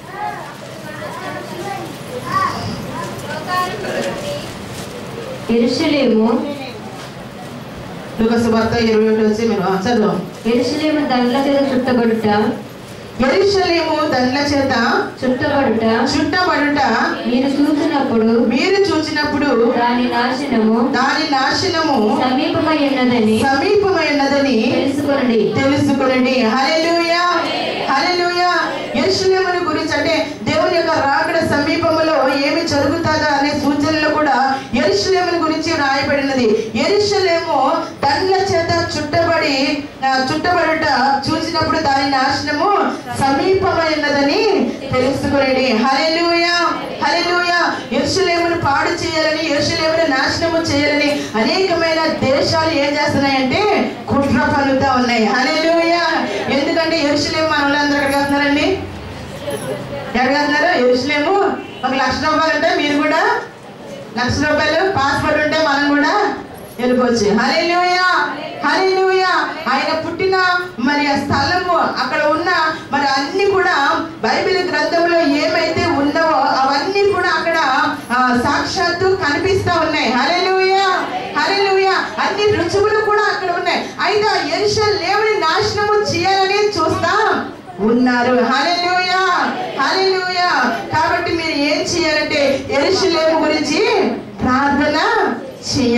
ఎరుషలేము లుకాసు వార్త ఇరవై ఒకటో అధ్యాయం ఆ, చదువు ఎరుషలేము దండ్ల చేత చుట్టబడుట ఎరుషలేము దండ్ల చేత చుట్టబడుట చుట్టబడుట మీరు చూసినప్పుడు మీరు చూసినప్పుడు దాని నాశనము దాని నాశనము సమీపమై ఉన్నదని సమీపమైనదని తెలుసుకొనండి తెలుసుకునండి హల్లెలూయా హల్లెలూయా యెరూషలేమును గురించి అంటే దేవుని యొక్క రాకడ సమీపములో ఏమి జరుగుతుందా అనే సూచనలు కూడా యెరూషలేమును గురించి రాయబడినది యెరూషలేము దండ్ల చేత చుట్టబడి ఆ, చుట్టబడుట చూసినప్పుడు దాని నాశనము సమీపమైనదని తెలుసుకునండి హల్లెలూయా హల్లెలూయా యెరూషలేమును పాడు చేయాలని యెరూషలేమును నాశనము చేయాలని అనేకమైన దేశాలు ఏం చేస్తున్నాయంటే కుట్ర పనుతా ఉన్నాయి హల్లెలూయా ఎందుకంటే యెరూషలేము మన వాళ్ళందరూ ఎక్కడికి వెళ్తున్నారండి ఎక్కడికి వెళ్తున్నారు యెరూషలేము ఒక లక్ష రూపాయలు ఉంటే మీరు కూడా లక్ష రూపాయలు పాస్పోర్ట్ ఉంటే మనం కూడా వెళ్ళిపోవచ్చు హల్లెలూయా హల్లెలూయా ఆయన పుట్టిన మరి ఆ స్థలము అక్కడ ఉన్న మరి అన్ని కూడా బైబిల్ గ్రంథంలో ఏమైతే ఉన్నావో అవన్నీ కూడా అక్కడ ఆ, సాక్షాత్తు కనిపిస్తా ఉన్నాయి హల్లెలూయా హల్లెలూయా అన్ని రుచువులు కూడా అక్కడ ఉన్నాయి అయితే ఆ యెరూషలేముని నాశనము చేయాలని చూస్తాం ఉన్నారు హల్లెలూయా హల్లెలూయా కాబట్టి మీరు ఏం చేయాలంటే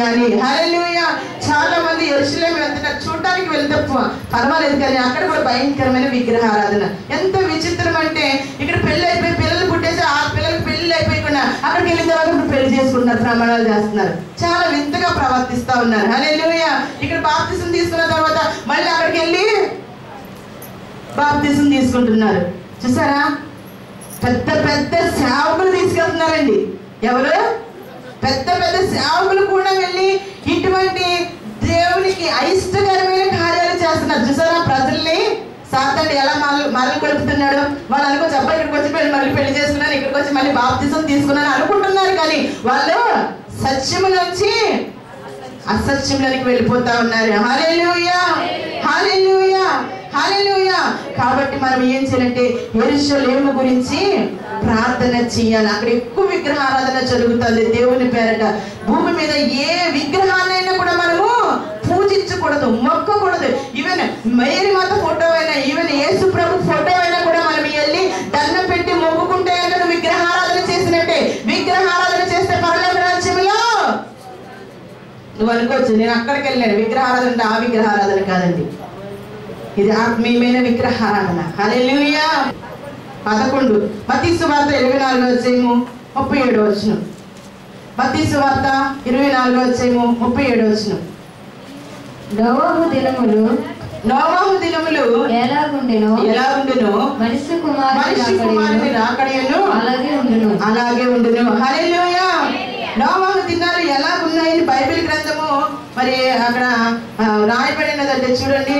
చేయాలి హల్లెలూయా చాలా మంది ఎరుసలేం వెళ్తున్నారు చూడటానికి వెళ్తే ప- పర్వాలేదు కానీ అక్కడ కూడా భయంకరమైన విగ్రహారాధన ఎంత విచిత్రం అంటే ఇక్కడ పెళ్లి అయిపోయి పిల్లలు పుట్టేసి ఆ పిల్లలకి పెళ్లి అయిపోయకుండా అక్కడికి వెళ్ళిన తర్వాత ఇప్పుడు పెళ్లి చేసుకుంటున్నారు ప్రమాణాలు చేస్తున్నారు చాలా వింతగా ప్రవర్తిస్తా ఉన్నారు హల్లెలూయా ఇక్కడ బాప్తిసం తీసుకున్న తర్వాత మళ్ళీ అక్కడికి వెళ్ళి బాప్తిసం తీసుకుంటున్నారు చూసారా పెద్ద పెద్ద సేవకులు తీసుకెళ్తున్నారండి ఎవరు పెద్ద పెద్ద సేవకులు కూడా వెళ్ళి ఇటువంటి దేవునికి అయిష్టకరమైన కార్యాలు చేస్తున్నారు చూసారా ప్రజల్ని సాతాడు ఎలా మరలు మరలు కొలుపుతున్నాడు వాళ్ళు అనుకోవచ్చు అబ్బాయి ఇక్కడికి వచ్చి పెళ్లి మళ్ళీ పెళ్లి చేసుకున్నారు ఇక్కడికి వచ్చి మళ్ళీ బాప్తిజం తీసుకున్నారు అనుకుంటున్నారు కానీ వాళ్ళు సత్యము నుంచి అసత్యంలోనికి వెళ్ళిపోతా ఉన్నారు హల్లెలూయా హల్లెలూయా హల్లెలూయా కాబట్టి మనం ఏం చేయాలంటే ఎరుషలేము గురించి ప్రార్థన చేయాలి అక్కడ ఎక్కువ విగ్రహారాధన జరుగుతుంది దేవుని పేరట భూమి మీద ఏ విగ్రహాన్నైనా కూడా మనము పూజించకూడదు మొక్కకూడదు ఈవెన్ మేరీ మాత ఫోటో అయినా ఈవెన్ యేసు ప్రభు ఫోటో అయినా కూడా మనం వెళ్ళి దండం పెట్టి మొక్కుకుంటే కనుక నువ్వు విగ్రహారాధన చేసినట్టే విగ్రహారాధన చేస్తే పరలోక రాజ్యంలో నువ్వు అనుకోవచ్చు నేను అక్కడికి వెళ్ళాను విగ్రహారాధన అంటే ఆ విగ్రహారాధన కాదండి ఇది ఆత్మీయమైన విగ్రహారాధన హల్లెలూయా పదకొండు మతీ సువార్త ఇరవై నాలుగో వచ్చేము ముప్పై ఏడు వచ్చును మతీ సువార్త ఇరవై నాలుగో వచ్చేము ముప్పై ఏడు వచ్చును నోవహు దినములు నోవాహు దినములు ఎలాగుండెనో ఎలా ఉండును మనిషి కుమారుని మనిషి కుమారుని రాకడయును రాకడయను అలాగే ఉండును అలాగే ఉండును హల్లెలూయా నోవాహు దినాలు ఎలా ఉన్నాయని బైబిల్ గ్రంథము మరి అక్కడ ఆ, రాయబడినదంటే చూడండి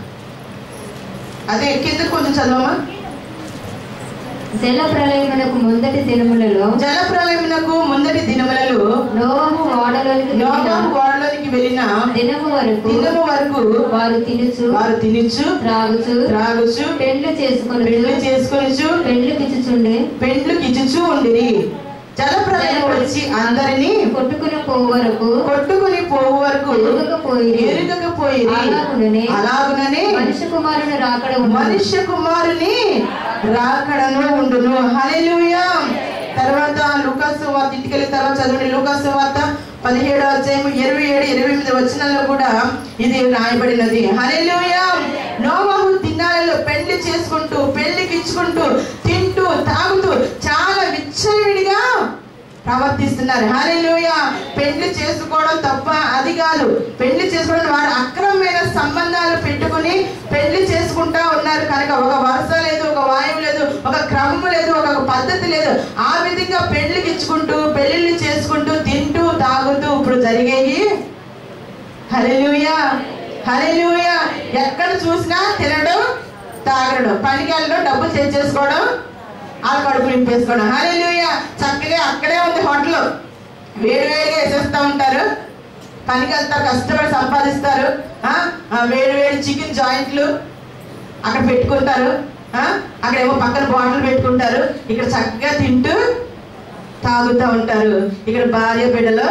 అదే కింద కొంచెం చదవమా జల ప్రళయమునకు ముందటి దినములలో జల ప్రళయమునకు ముందటి దినములలో నోవహు ఓడలోనికి నోవాహు దిగిన గోడలోనికి వెళ్ళిన దినము వరకు దినము వరకు వారు తినుచు వారు తినచ్చు త్రాగుచు త్రాగుచు పెండ్లు చేసుకొని పెళ్లి చేసుకొనిచు పెండ్లు పిచ్చుచుండే పెండ్లు కిచ్చుచూ ఉండిరి జల ప్రళయం వచ్చి అందరినీ కొట్టుకుని పోవు వరకు కొట్టుకుని పోవు వరకు ఎరుగకపోయి ఎరుగకపోయి అలాగుననే అలాగుననే మనిషి కుమారుని రాకడ ఉండును. మనుష్య కుమారుని రాకడను ఉండును హల్లెలూయా తర్వాత లూకాసు వార్త ఇంటికి వెళ్ళిన తర్వాత చదవండి లూకాసు వార్త పదిహేడు అధ్యాయం ఇరవై ఏడు ఇరవై ఎనిమిది వచనాల్లో కూడా ఇది రాయబడినది హల్లెలూయా నోవాహు దినాలలో పెళ్లి చేసుకుంటూ పెళ్లికి ఇచ్చుకుంటూ తింటూ తాగుతూ చాలా విచ్చలవిడిగా ప్రవర్తిస్తున్నారు హల్లెలూయా పెళ్లి చేసుకోవడం తప్ప అది కాదు పెళ్లి చేసుకోవడం వారు అక్రమమైన సంబంధాలు పెట్టుకుని పెళ్లి చేసుకుంటా ఉన్నారు కనుక ఒక వరుస లేదు ఒక వాయువు లేదు ఒక క్రమం లేదు ఒక పద్ధతి లేదు ఆ విధంగా పెళ్లికి ఇచ్చుకుంటూ పెళ్లిళ్ళు చేసుకుంటూ తింటూ తాగుతూ ఇప్పుడు జరిగేవి హల్లెలూయా హల్లెలూయా ఎక్కడ చూసినా తినడం తాగడం పనికి వెళ్ళడం డబ్బులు తెచ్చేసుకోవడం ఆ కడుపు నింపేసుకోవడం హల్లెలూయా చక్కగా అక్కడే ఉంది హోటల్ వేడి వేడిగా వేసేస్తూ ఉంటారు పనికి వెళ్తారు కష్టపడి సంపాదిస్తారు ఆ, ఆ వేడి వేడి చికెన్ జాయింట్లు అక్కడ పెట్టుకుంటారు ఆ, అక్కడేమో పక్కన బాటిల్ పెట్టుకుంటారు ఇక్కడ చక్కగా తింటూ తాగుతూ ఉంటారు ఇక్కడ భార్య బిడ్డలు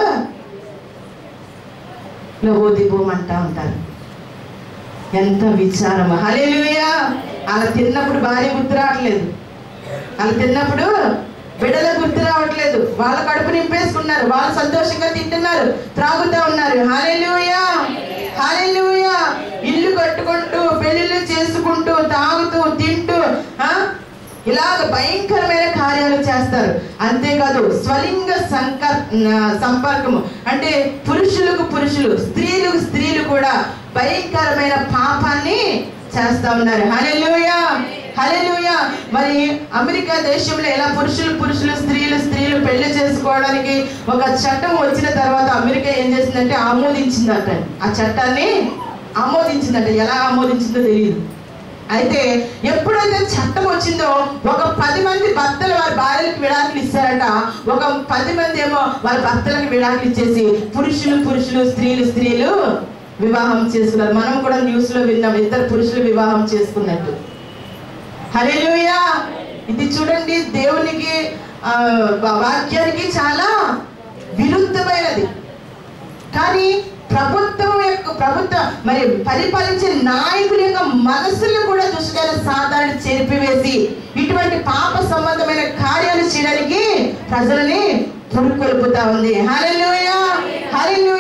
లోబోదిబోమంటా ఉంటారు ఎంత విచారం హల్లెలూయా అలా తిన్నప్పుడు భార్య గుర్తు రావట్లేదు అలా తిన్నప్పుడు బిడ్డల గుర్తు రావట్లేదు వాళ్ళ కడుపు నింపేసుకున్నారు వాళ్ళు సంతోషంగా తింటున్నారు త్రాగుతూ ఉన్నారు హల్లెలూయా హల్లెలూయా ఇల్లు కట్టుకుంటూ పెళ్లిళ్ళు చేసుకుంటూ తాగుతూ తింటూ ఆ ఇలాగ భయంకరమైన కార్యాలు చేస్తారు అంతేకాదు స్వలింగ సంక సంపర్కము అంటే పురుషులకు పురుషులు స్త్రీలకు స్త్రీలు కూడా భయంకరమైన పాపాన్ని చేస్తా ఉన్నారు హల్లెలూయా హల్లెలూయా మరి అమెరికా దేశంలో ఎలా పురుషులు పురుషులు స్త్రీలు స్త్రీలు పెళ్లి చేసుకోవడానికి ఒక చట్టం వచ్చిన తర్వాత అమెరికా ఏం చేసిందంటే ఆమోదించిందట ఆ చట్టాన్ని ఆమోదించిందట ఎలా ఆమోదించిందో తెలియదు అయితే ఎప్పుడైతే చట్టం వచ్చిందో ఒక పది మంది భర్తలు వారి భార్యలకు విడాకులు ఇస్తారట ఒక పది మంది ఏమో వారి భర్తలకు విడాకులు ఇచ్చేసి పురుషులు పురుషులు స్త్రీలు స్త్రీలు వివాహం చేసుకున్నారు మనం కూడా న్యూస్ లో విన్నాం ఇద్దరు పురుషులు వివాహం చేసుకున్నట్టు హల్లెలూయా ఇది చూడండి దేవునికి ఆ, వాక్యానికి చాలా విరుద్ధమైనది కానీ ప్రభుత్వం యొక్క ప్రభుత్వ మరి పరిపాలించే నాయకుల యొక్క మనసులు కూడా దుష్టమైన సాధారణ చెరిపివేసి ఇటువంటి పాప సంబంధమైన కార్యాలు చేయడానికి ప్రజలని పురుకొల్పుతా ఉంది హల్లెలూయా హల్లెలూయా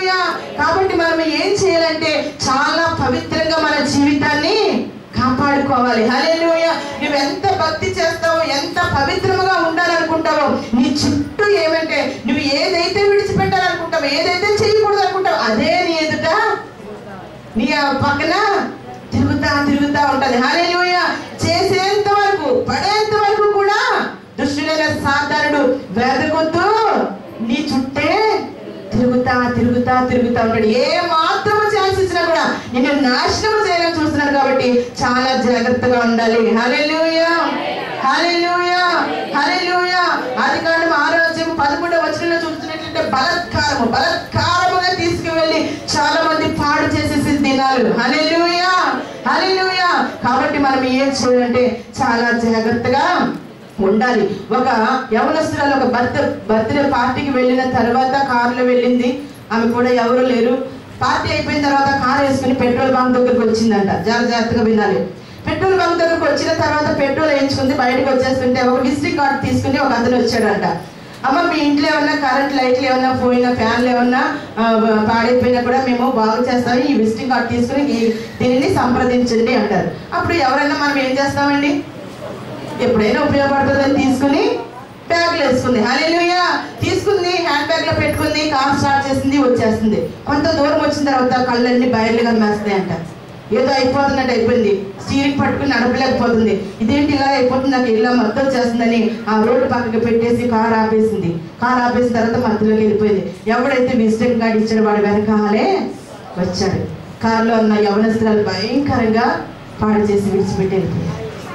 కాబట్టి మనం ఏం చేయాలంటే చాలా పవిత్రంగా మన జీవితాన్ని కాపాడుకోవాలి హల్లెలూయ నువ్వు ఎంత భక్తి చేస్తావో ఎంత పవిత్రముగా ఉండాలనుకుంటావో నీ చుట్టూ ఏమంటే నువ్వు ఏదైతే విడిచిపెట్టాలనుకుంటావో ఏదైతే చేయకూడదు అనుకుంటావో అదే నీ ఎదుట నీ ఆ పక్కన తిరుగుతా తిరుగుతా ఉంటది హల్లెలూయ చేసేంత వరకు పడేంత వరకు కూడా దుష్టుడైన సాధారణుడు వెదకొద్దు నీ చుట్టే తిరుగుతా తిరుగుతా తిరుగుతా ఉంటాడు ఏ మాత్రము ఛాన్స్ ఇచ్చినా కూడా నిన్ను నాశనం చేయాలని చూస్తున్నాడు కాబట్టి చాలా జాగ్రత్తగా ఉండాలి హల్లెలూయ హల్లెలూయ హల్లెలూయ ఆది కాండం ఆరోగ్యం పదకొండవ వచనంలో చూస్తున్నట్లయితే బలత్కారము బలత్కారముగా తీసుకువెళ్ళి చాలా మంది పాడు చేసేసి దినాలు హల్లెలూయ హల్లెలూయ కాబట్టి మనం ఏం చేయాలంటే చాలా జాగ్రత్తగా ఉండాలి ఒక యవనస్తురాలు ఒక బర్త్ బర్త్డే పార్టీకి వెళ్ళిన తర్వాత కారులో వెళ్ళింది ఆమె కూడా ఎవరు లేరు పార్టీ అయిపోయిన తర్వాత కారు వేసుకుని పెట్రోల్ బంక్ దగ్గరకు వచ్చిందంట జాగ్రత్త జాగ్రత్తగా వినాలి పెట్రోల్ బంక్ దగ్గరకు వచ్చిన తర్వాత పెట్రోల్ వేయించుకుంది బయటకు వచ్చేస్తుంటే ఒక విజిటింగ్ కార్డు తీసుకుని ఒక అతను వచ్చాడంట అమ్మ మీ ఇంట్లో ఏమన్నా కరెంట్ లైట్లు ఏమన్నా పోయినా ఫ్యాన్లు ఏమన్నా ఆ, పాడైపోయినా కూడా మేము బాగు చేస్తాము ఈ విజిటింగ్ కార్డు తీసుకుని ఈ- దీనిని సంప్రదించండి అంటారు అప్పుడు ఎవరైనా మనం ఏం చేస్తామండి ఎప్పుడైనా ఉపయోగపడుతుందని తీసుకుని బ్యాగ్లో వేసుకుంది హల్లెలూయా తీసుకుంది హ్యాండ్ బ్యాగ్ లో పెట్టుకుంది కార్ స్టార్ట్ చేసింది వచ్చేస్తుంది కొంత దూరం వచ్చిన తర్వాత కళ్ళన్నీ బయర్లు కమ్మేస్తాయి అంట ఏదో అయిపోతున్నట్టు అయిపోయింది స్టీరింగ్ పట్టుకుని నడపలేకపోతుంది ఇదేంటి ఇలా అయిపోతుంది నాకు ఇలా మొత్తం చేస్తుందని ఆ రోడ్డు పక్కకి పెట్టేసి కార్ ఆపేసింది కార్ ఆపేసిన తర్వాత మధ్యలోకి వెళ్ళిపోయింది ఎవడైతే విజిటింగ్ కార్డు ఇచ్చాడు వాడు వెనకాలే వచ్చాడు కారులో ఉన్న యవనస్తురాలు భయంకరంగా పాడు చేసి విడిచిపెట్టి వెళ్ళిపోయారు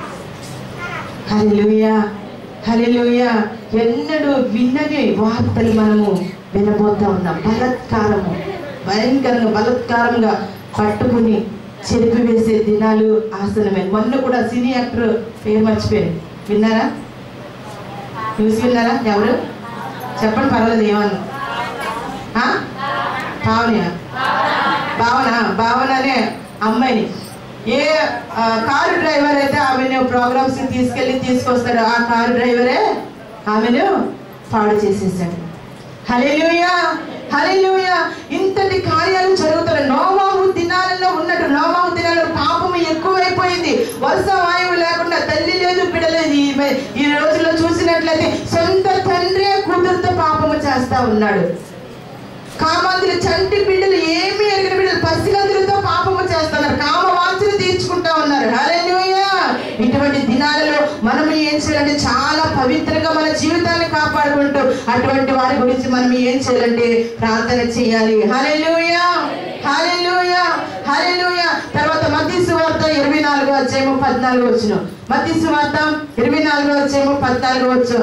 హల్లెలూయా హల్లెలూయా ఎన్నడూ విన్నని వార్తలు మనము వినబోతా ఉన్నాం బలత్కారము భయంకరంగా బలత్కారంగా పట్టుకుని చెరిపి వేసే దినాలు ఆసనమే మొన్న కూడా సినీ యాక్టర్ పేరు మర్చిపోయారు విన్నారా న్యూస్ విన్నారా ఎవరు చెప్పండి పర్వాలేదు ఏమన్నా ఆ? పావనియా భావన భావన అనే అమ్మాయిని ఏ ఆ, కారు డ్రైవర్ అయితే ఆమెను ప్రోగ్రామ్స్ తీసుకెళ్లి తీసుకొస్తాడు ఆ కారు డ్రైవరే ఆమెను పాడు చేసేసాడు హల్లెలూయా హల్లెలూయా ఇంతటి కార్యాలు జరుగుతున్నాయి నోవాహు దినాలలో ఉన్నట్టు నోవాహు దినాలలో పాపము ఎక్కువైపోయింది వర్ష వాయువు లేకుండా తల్లి లేదు బిడ్డ లేదు ఈ- ఈ రోజుల్లో చూసినట్లయితే సొంత తండ్రే కూతురుతో పాపము చేస్తా ఉన్నాడు కామాంధులు చంటి బిడ్డలు ఏమి ఎరిగిన బిడ్డలు పసిగందులతో పాపము చేస్తున్నారు కామ వాంఛలు తీర్చుకుంటా ఉన్నారు హల్లెలూయా ఇటువంటి దినాలలో మనం ఏం చేయాలంటే చాలా పవిత్రంగా మన జీవితాన్ని కాపాడుకుంటూ అటువంటి వారి గురించి మనం ఏం చేయాలంటే ప్రార్థన చేయాలి హల్లెలూయా హల్లెలూయా హల్లెలూయా తర్వాత మత్తయి సువార్త ఇరవై నాలుగో అధ్యాయము పద్నాలుగు వచ్చిన మత్తయి సువార్త ఇరవై నాలుగో అధ్యాయము పద్నాలుగు వచ్చు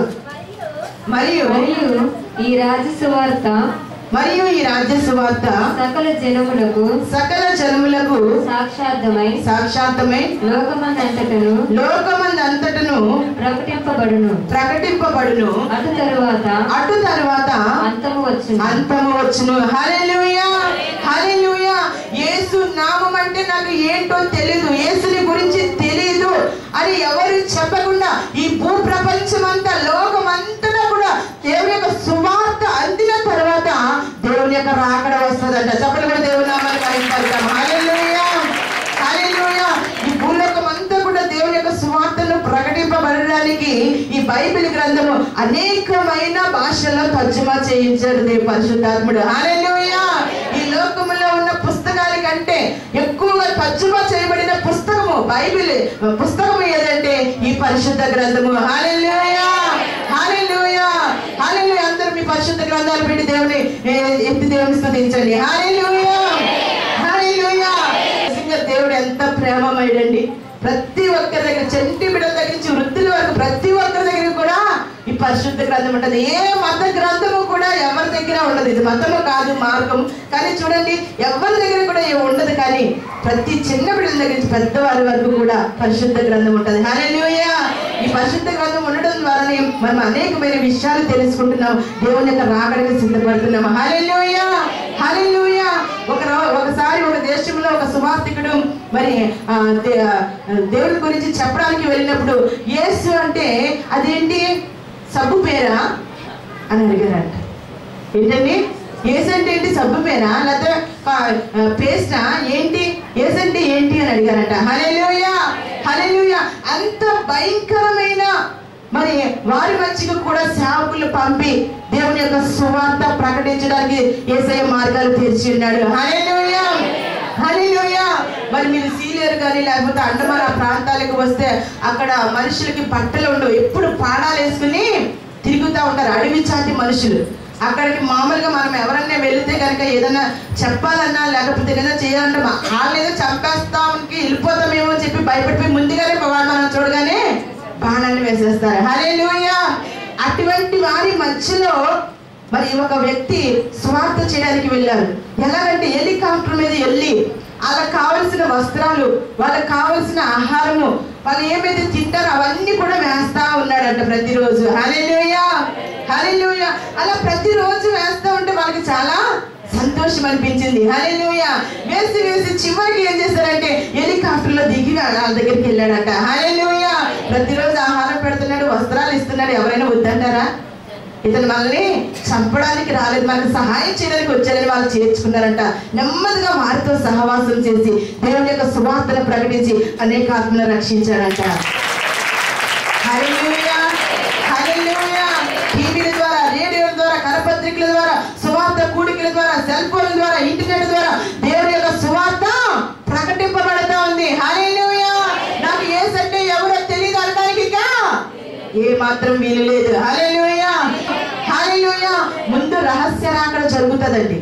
మరియు మరియు ఈ రాజసువార్త మరియు ఈ రాజ్య సువార్త సకల జనములకు సకల జనములకు సాక్షార్థమై సాక్షాత్తమై లోకమందంతటను లోకమందంతటను ప్రకటింపబడును ప్రకటింపబడును అటు తరువాత అటు తర్వాత అంతము వచ్చును అంతము వచ్చును హల్లెలూయా హల్లెలూయా యేసు నామం అంటే నాకు ఏంటో తెలియదు యేసుని గురించి తెలియదు అని ఎవరు చెప్పకుండా ఈ భూ ప్రపంచం అంతా లోకం అంతటా కూడా దేవుని యొక్క సువార్త అందిన తర్వాత దేవుని యొక్క రాకడ వస్తుందంట చెప్పలు కూడా దేవుని నామాన్ని మహిమపడతాం హల్లెలూయా హల్లెలూయా ఈ భూలోకం అంతా కూడా దేవుని యొక్క సువార్తను ప్రకటింపబడడానికి ఈ బైబిల్ గ్రంథము అనేకమైన భాషల్లో తర్జుమా చేయించాడు దేవు పరిశుద్ధాత్ముడు హల్లెలూయా ఈ లోకములో ఉన్న పుస్తకాల కంటే ఎక్కువగా తర్జుమా చేయబడిన పుస్తకము బైబిల్ పుస్తకము ఏదంటే ఈ పరిశుద్ధ గ్రంథము హల్లెలూయా హల్లెలూయా హల్లెలూయా అందరూ మీ పరిశుద్ధ గ్రంథాలు పెట్టి దేవుని ఏ, ఎత్తి దేవుని స్తుతించండి హల్లెలూయా హల్లెలూయా నిజంగా దేవుడు ఎంత ప్రేమమయుడండి ప్రతి ఒక్కరి దగ్గర చెంటి బిడ్డల దగ్గర నుంచి వృద్ధుల వరకు ప్రతి ఒక్కరి దగ్గర కూడా ఈ పరిశుద్ధ గ్రంథం ఉంటుంది ఏ మత గ్రంథము కూడా ఎవరి దగ్గర ఉండదు ఇది మతము కాదు మార్గం కానీ చూడండి ఎవరి దగ్గర కూడా ఏమి ఉండదు కానీ ప్రతి చిన్న బిడ్డల దగ్గర నుంచి పెద్దవారి వరకు కూడా పరిశుద్ధ గ్రంథం ఉంటుంది హల్లెలూయా ఈ పరిశుద్ధ గ్రంథం ఉండడం ద్వారానే మనం అనేకమైన విషయాలు తెలుసుకుంటున్నాం దేవుని యొక్క రాకడకి సిద్ధపడుతున్నాం హల్లెలూయా హల్లెలూయా ఒక రో- ఒకసారి ఒక దేశంలో ఒక సువార్థికుడు మరి ఆ, దే- ఆ, దేవుడి గురించి చెప్పడానికి వెళ్ళినప్పుడు యేసు అంటే అదేంటి సబ్బు పేరా అని అడిగారంట ఏంటండి ఏసు అంటే ఏంటి సబ్బు పేనా లేకపోతే పేస్టా ఏంటి ఏసు అంటే ఏంటి అని అడిగారంట హల్లెలూయ హల్లెలూయ అంత భయంకరమైన మరి వారి మధ్యకు కూడా సేవకులు పంపి దేవుని యొక్క సువార్త ప్రకటించడానికి ఏసయ్య మార్గాలు తెరిచి ఉన్నాడు హల్లెలూయ హల్లెలూయ మరి మీరు సీనియర్ కానీ లేకపోతే అండమాన ప్రాంతాలకు వస్తే అక్కడ మనుషులకి బట్టలు ఉండవు ఎప్పుడు పాడాలు వేసుకుని తిరుగుతూ ఉంటారు అడవి చాటి మనుషులు అక్కడికి మామూలుగా మనం ఎవరన్నా వెళితే కనుక ఏదైనా చెప్పాలన్నా లేకపోతే ఏదైనా చేయాలంటే మా- వాళ్ళని ఏదో చంపేస్తానికి వెళ్ళిపోతామేమో అని చెప్పి భయపడిపోయి ముందుగానే వాళ్ళు మనం చూడగానే బాణాన్ని వేసేస్తారు హరే అటువంటి వారి మధ్యలో మరి ఒక వ్యక్తి స్వార్థ చేయడానికి వెళ్ళారు ఎలాగంటే హెలికాప్టర్ మీద వెళ్ళి వాళ్ళకి కావలసిన వస్త్రాలు వాళ్ళకి కావలసిన ఆహారము వాళ్ళు ఏమైతే తింటారో అవన్నీ కూడా వేస్తా ఉన్నాడంట ప్రతిరోజు హల్లెలూయ హల్లెలూయ అలా ప్రతిరోజు వేస్తా ఉంటే వాళ్ళకి చాలా సంతోషం అనిపించింది హల్లెలూయ వేసి వేసి చివరికి ఏం చేశారంటే హెలికాప్టర్ లో దిగి వాళ్ళ దగ్గరికి వెళ్ళాడట హల్లెలూయ ప్రతిరోజు ఆహారం పెడుతున్నాడు వస్త్రాలు ఇస్తున్నాడు ఎవరైనా వద్దంటారా ఇతను మనల్ని చంపడానికి రాలేదు మనకు సహాయం చేయడానికి వచ్చారని వాళ్ళు చేర్చుకున్నారంట నెమ్మదిగా వారితో సహవాసం చేసి దేవుని యొక్క సువార్తను ప్రకటించి అనేక ఆత్మను రక్షించాడంట హల్లెలూయా హల్లెలూయా టీవీల ద్వారా రేడియోల ద్వారా కరపత్రికల ద్వారా సువార్త కూడికల ద్వారా సెల్ ఫోన్ల ద్వారా ఇంటర్నెట్ ద్వారా దేవుని యొక్క సువార్త ప్రకటింపబడతా ఉంది హల్లెలూయా నాకు ఏ సంటే ఎవరో తెలియదు అనడానికి ఇక ఏ మాత్రం వీలు లేదు హల్లెలూయా హల్లెలూయా ముందు రహస్య రాకడ జరుగుతుందండి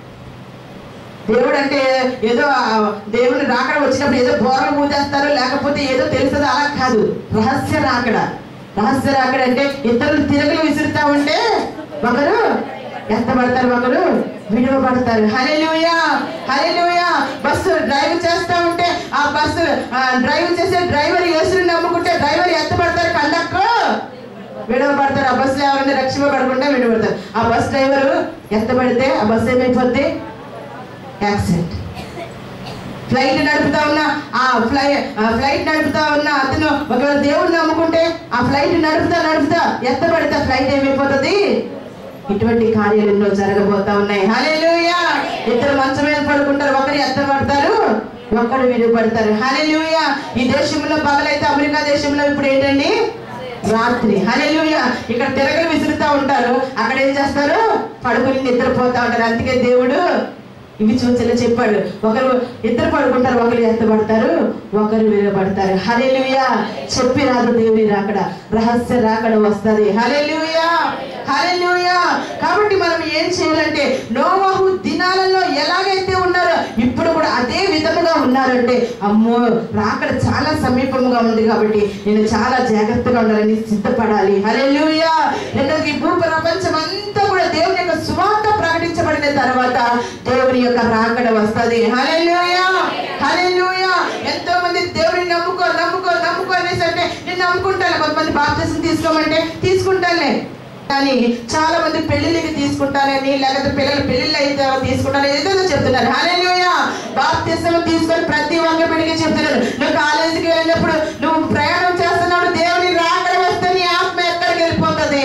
దేవుడు అంటే ఏదో ఆ దేవుని రాకడ వచ్చినప్పుడు ఏదో బోర్లు పూజేస్తారు లేకపోతే ఏదో తెలుస్తుంది అలా కాదు రహస్య రాకడ రహస్య రాకడ అంటే ఇద్దరు తిరగలు విసురుతా ఉంటే ఒకరు ఎత్తబడతారు ఒకరు విడువబడతారు హల్లెలూయా హల్లెలూయా బస్సు డ్రైవ్ చేస్తా ఉంటే ఆ బస్సు ఆ, డ్రైవ్ చేసే డ్రైవర్ యేసుని నమ్ముకుంటే డ్రైవర్ ఎత్తబడతారు కండక్టర్ విడవబడతారు ఆ బస్సులో ఎవరైనా రక్షింపబడకుండా విడవబడతారు ఆ బస్ డ్రైవర్ ఎత్తబడితే ఆ బస్సు ఏమైపోద్ది యాక్సిడెంట్ ఫ్లైట్ నడుపుతా ఉన్న ఆ ఫ్లై ఆ ఫ్లైట్ నడుపుతా ఉన్న అతను ఒకవేళ దేవుడిని నమ్ముకుంటే ఆ ఫ్లైట్ నడుపుతా నడుపుతా ఎత్తబడితే ఫ్లైట్ ఏమైపోతుంది ఇటువంటి కార్యాలు ఎన్నో జరగబోతా ఉన్నాయి హల్లెలూయా ఇద్దరు మంచం మీద పడుకుంటారు ఒకరు ఎత్తబడతారు ఒకరు విడిపడతారు హల్లెలూయా ఈ దేశంలో పగలైతే అమెరికా దేశంలో ఇప్పుడు ఏంటండి రాత్రి హల్లెలూయా ఇక్కడ తిరగలు విసురుతా ఉంటారు అక్కడ ఏం చేస్తారు పడుకుని నిద్రపోతా ఉంటారు అందుకే దేవుడు ఇవి చూసేలా చెప్పాడు ఒకరు ఇద్దరు పడుకుంటారు ఒకరు ఎత్తబడతారు ఒకరు విరబడతారు హల్లెలూయా చెప్పి రాదు దేవుని రాకడ రహస్య రాకడ వస్తది హల్లెలూయా హల్లెలూయా కాబట్టి మనం ఏం చేయాలంటే నోవాహు దినాలలో ఎలాగైతే ఉన్నారో ఇప్పుడు కూడా అదే విధముగా ఉన్నారంటే అమ్మో రాకడ చాలా సమీపముగా ఉంది కాబట్టి నేను చాలా జాగ్రత్తగా ఉండాలని సిద్ధపడాలి హల్లెలూయా ఎందుకంటే ఈ భూ ప్రపంచం అంతా కూడా దేవుని యొక్క సువార్త ప్రకటించబడిన తర్వాత దేవుని యొక్క రాకడ వస్తది హల్లెలూయా హల్లెలూయా ఎంతో మంది దేవుని నమ్ముకో నమ్ముకో నమ్ముకో అనేసి అంటే నేను నమ్ముకుంటాను కొంతమంది బాప్తిసం తీసుకోమంటే తీసుకుంటానులే కానీ చాలా మంది పెళ్లిళ్ళకి తీసుకుంటానని లేకపోతే పిల్లలు పెళ్లిళ్ళు అయితే తీసుకుంటారని ఏదో చెప్తున్నారు హల్లెలూయా బాప్తిసం తీసుకొని ప్రతి ఒక్క పెళ్లికి చెప్తున్నారు నువ్వు కాలేజీకి వెళ్ళినప్పుడు నువ్వు ప్రయాణం చేస్తున్నప్పుడు దేవుని రాకడ వస్తే నీ ఆత్మ ఎక్కడికి వెళ్ళిపోతుంది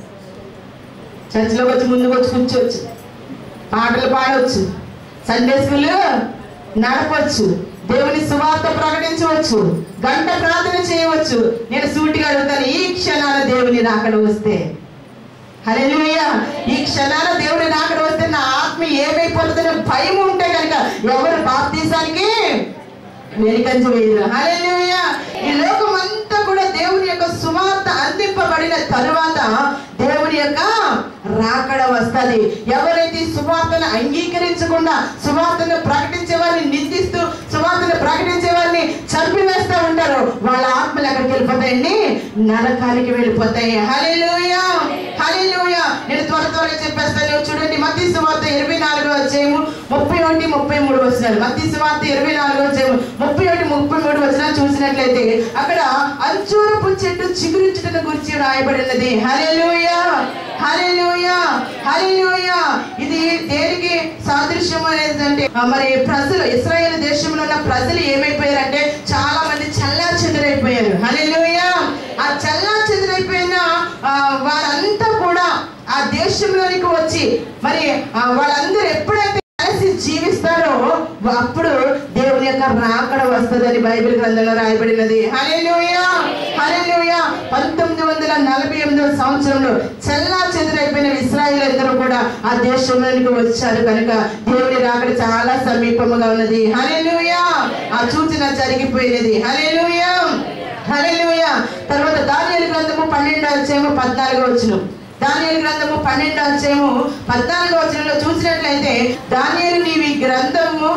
చర్చిలోకి వచ్చి ముందుకు వచ్చి కూర్చోవచ్చు పాటలు పాడవచ్చు సండే స్కూల్ నడపవచ్చు దేవుని సువార్త ప్రకటించవచ్చు గంట ప్రార్థన చేయవచ్చు నేను సూటిగా అడుగుతాను ఈ క్షణాల దేవుని రాకడ వస్తే హల్లెలూయా ఈ క్షణాల దేవుని రాకడ వస్తే నా ఆత్మ ఏమైపోతుందనే భయం ఉంటే కనుక ఎవరు బాప్తీసానికి వెనుకంజ వేయరు హల్లెలూయా ఈ లోకం అంతా కూడా దేవుని యొక్క సువార్త అందింపబడిన తరువాత దేవుని యొక్క రాకడ వస్తది ఎవరైతే ఈ సువార్తను అంగీకరించకుండా సువార్తను ప్రకటించే వారిని నిందిస్తూ సువార్తను ప్రకటించే వారిని చంపివేస్తూ ఉంటారు వాళ్ళ ఆత్మలు ఎక్కడికి వెళ్ళిపోతాయండి నరకానికి వెళ్ళిపోతాయి హల్లెలూయా హల్లెలూయా నేను త్వర త్వరగా చెప్పేస్తాను చూడండి మత్తి సువార్త ఇరవై నాలుగో అధ్యాయము ముప్పై ఒకటి ముప్పై మూడు వచనాలు మత్తి సువార్త ఇరవై నాలుగో అధ్యాయము ముప్పై ఒకటి ముప్పై మూడు వచనాలు చూసినట్లయితే అక్కడ అంచూరపు చెట్టు చిగురించుటను గురించి రాయబడినది హల్లెలూయా హల్లెలూయా హల్లెలూయా ఇది దేనికి సాదృశ్యం అనేది అంటే ఆ, మరి ప్రజలు ఇస్రాయేల్ దేశంలో ఉన్న ప్రజలు ఏమైపోయారంటే చాలా మంది చల్లా చెదరైపోయారు హల్లెలూయా ఆ చల్లా చెదరైపోయిన ఆ, వారంతా కూడా ఆ దేశ దేశంలోనికి వచ్చి మరి ఆ, వాళ్ళందరూ ఎప్పుడైతే కలిసి జీవిస్తారో అప్పుడు దేవుని యొక్క రాకడ వస్తుందని బైబిల్ గ్రంథంలో రాయబడినది హల్లెలూయా హల్లెలూయా పంతొమ్మిది వందల నలభై ఎనిమిదవ సంవత్సరంలో చెల్లా చెదురైపోయిన ఇస్రాయిల్ అందరూ కూడా ఆ దేశంలోనికి వచ్చారు కనుక దేవుని రాకడ చాలా సమీపముగా ఉన్నది హల్లెలూయా ఆ సూచన జరిగిపోయినది హల్లెలూయా హల్లెలూయా తర్వాత దానియేలు గ్రంథము పన్నెండో అధ్యాయము పద్నాలుగో వచ్చును దానియేలు గ్రంథము పన్నెండో అధ్యాయము పద్నాలుగో వచనంలో చూసినట్లయితే దానియేలు నీవు ఈ గ్రంథము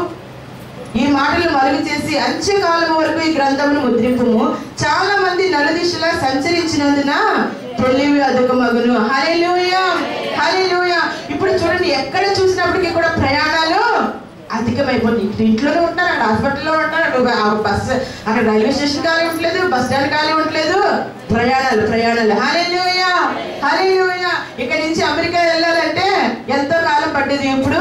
ఈ మాటలు మరుగు చేసి అంత్యకాలం వరకు ఈ గ్రంథమును ముద్రింపుము చాలా మంది నలుదిశలా సంచరించినందున తెలివి అదుకమగును హల్లెలూయా హల్లెలూయా ఇప్పుడు చూడండి ఎక్కడ చూసినప్పటికీ కూడా ప్రయాణాలు అధికమైపోతుంది ఇక్కడ ఇంట్లోనే ఉంటారు అక్కడ హాస్పిటల్లో ఉంటారు అక్కడ ఆ బస్ అక్కడ రైల్వే స్టేషన్ ఖాళీ ఉండలేదు బస్ స్టాండ్ ఖాళీ ఉండలేదు ప్రయాణాలు ప్రయాణాలు హల్లెలూయా హల్లెలూయా ఇక్కడ నుంచి అమెరికా వెళ్ళాలంటే ఎంతో కాలం పట్టేది ఇప్పుడు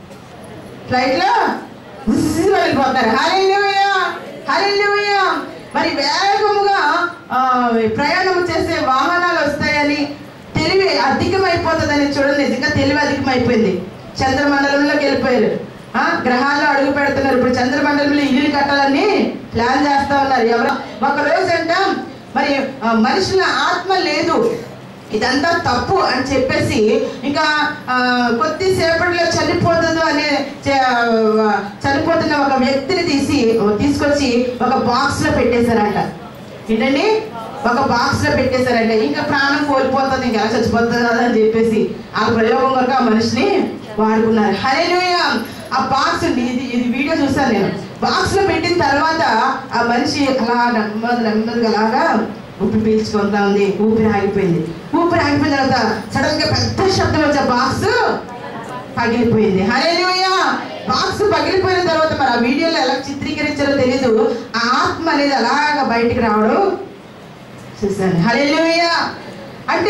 ఫ్లైట్ లో ఉస్సున వెళ్ళిపోతారు హల్లెలూయా హల్లెలూయా మరి వేగముగా ఆ, ప్రయాణం చేసే వాహనాలు వస్తాయని తెలివి అధికమైపోతుందని చూడండి నిజంగా తెలివి అధికమైపోయింది చంద్రమండలంలోకి వెళ్ళిపోయారు ఆ, గ్రహాల్లో అడుగు పెడుతున్నారు ఇప్పుడు చంద్రమండలంలో ఇల్లు కట్టాలని ప్లాన్ చేస్తా ఉన్నారు ఎవరో ఒక రోజు అంట మరి ఆ, మనుషుల ఆత్మ లేదు ఇదంతా తప్పు అని చెప్పేసి ఇంకా ఆ, కొద్దిసేపటిలో చనిపోతుంది అనే చ- చనిపోతున్న ఒక వ్యక్తిని తీసి తీసుకొచ్చి ఒక బాక్స్ లో పెట్టేశారంట ఏంటండి ఒక బాక్స్ లో పెట్టేశారంట ఇంకా ప్రాణం కోల్పోతుంది ఇంకా ఎలా చచ్చిపోతుంది కదా అని చెప్పేసి ఆ ప్రయోగం వరకు ఆ మనిషిని వాడుకున్నారు హల్లెలూయా ఆ బాక్స్ ఇది ఇది వీడియో చూసాను నేను బాక్స్ లో పెట్టిన తర్వాత ఆ మనిషి అలా నెమ్మది నెమ్మదిగా అలాగా ఊపిరి పీల్చుకుంటా ఉంది ఊపిరి ఆగిపోయింది ఊపిరి ఆగిపోయిన తర్వాత సడన్ గా పెద్ద శబ్దం వచ్చే బాక్స్ పగిలిపోయింది హల్లెలూయా బాక్స్ పగిలిపోయిన తర్వాత మరి ఆ వీడియోలో ఎలా చిత్రీకరించారో తెలియదు ఆ ఆత్మ అనేది అలాగా బయటికి రావడం చూశాను హల్లెలూయా అంటే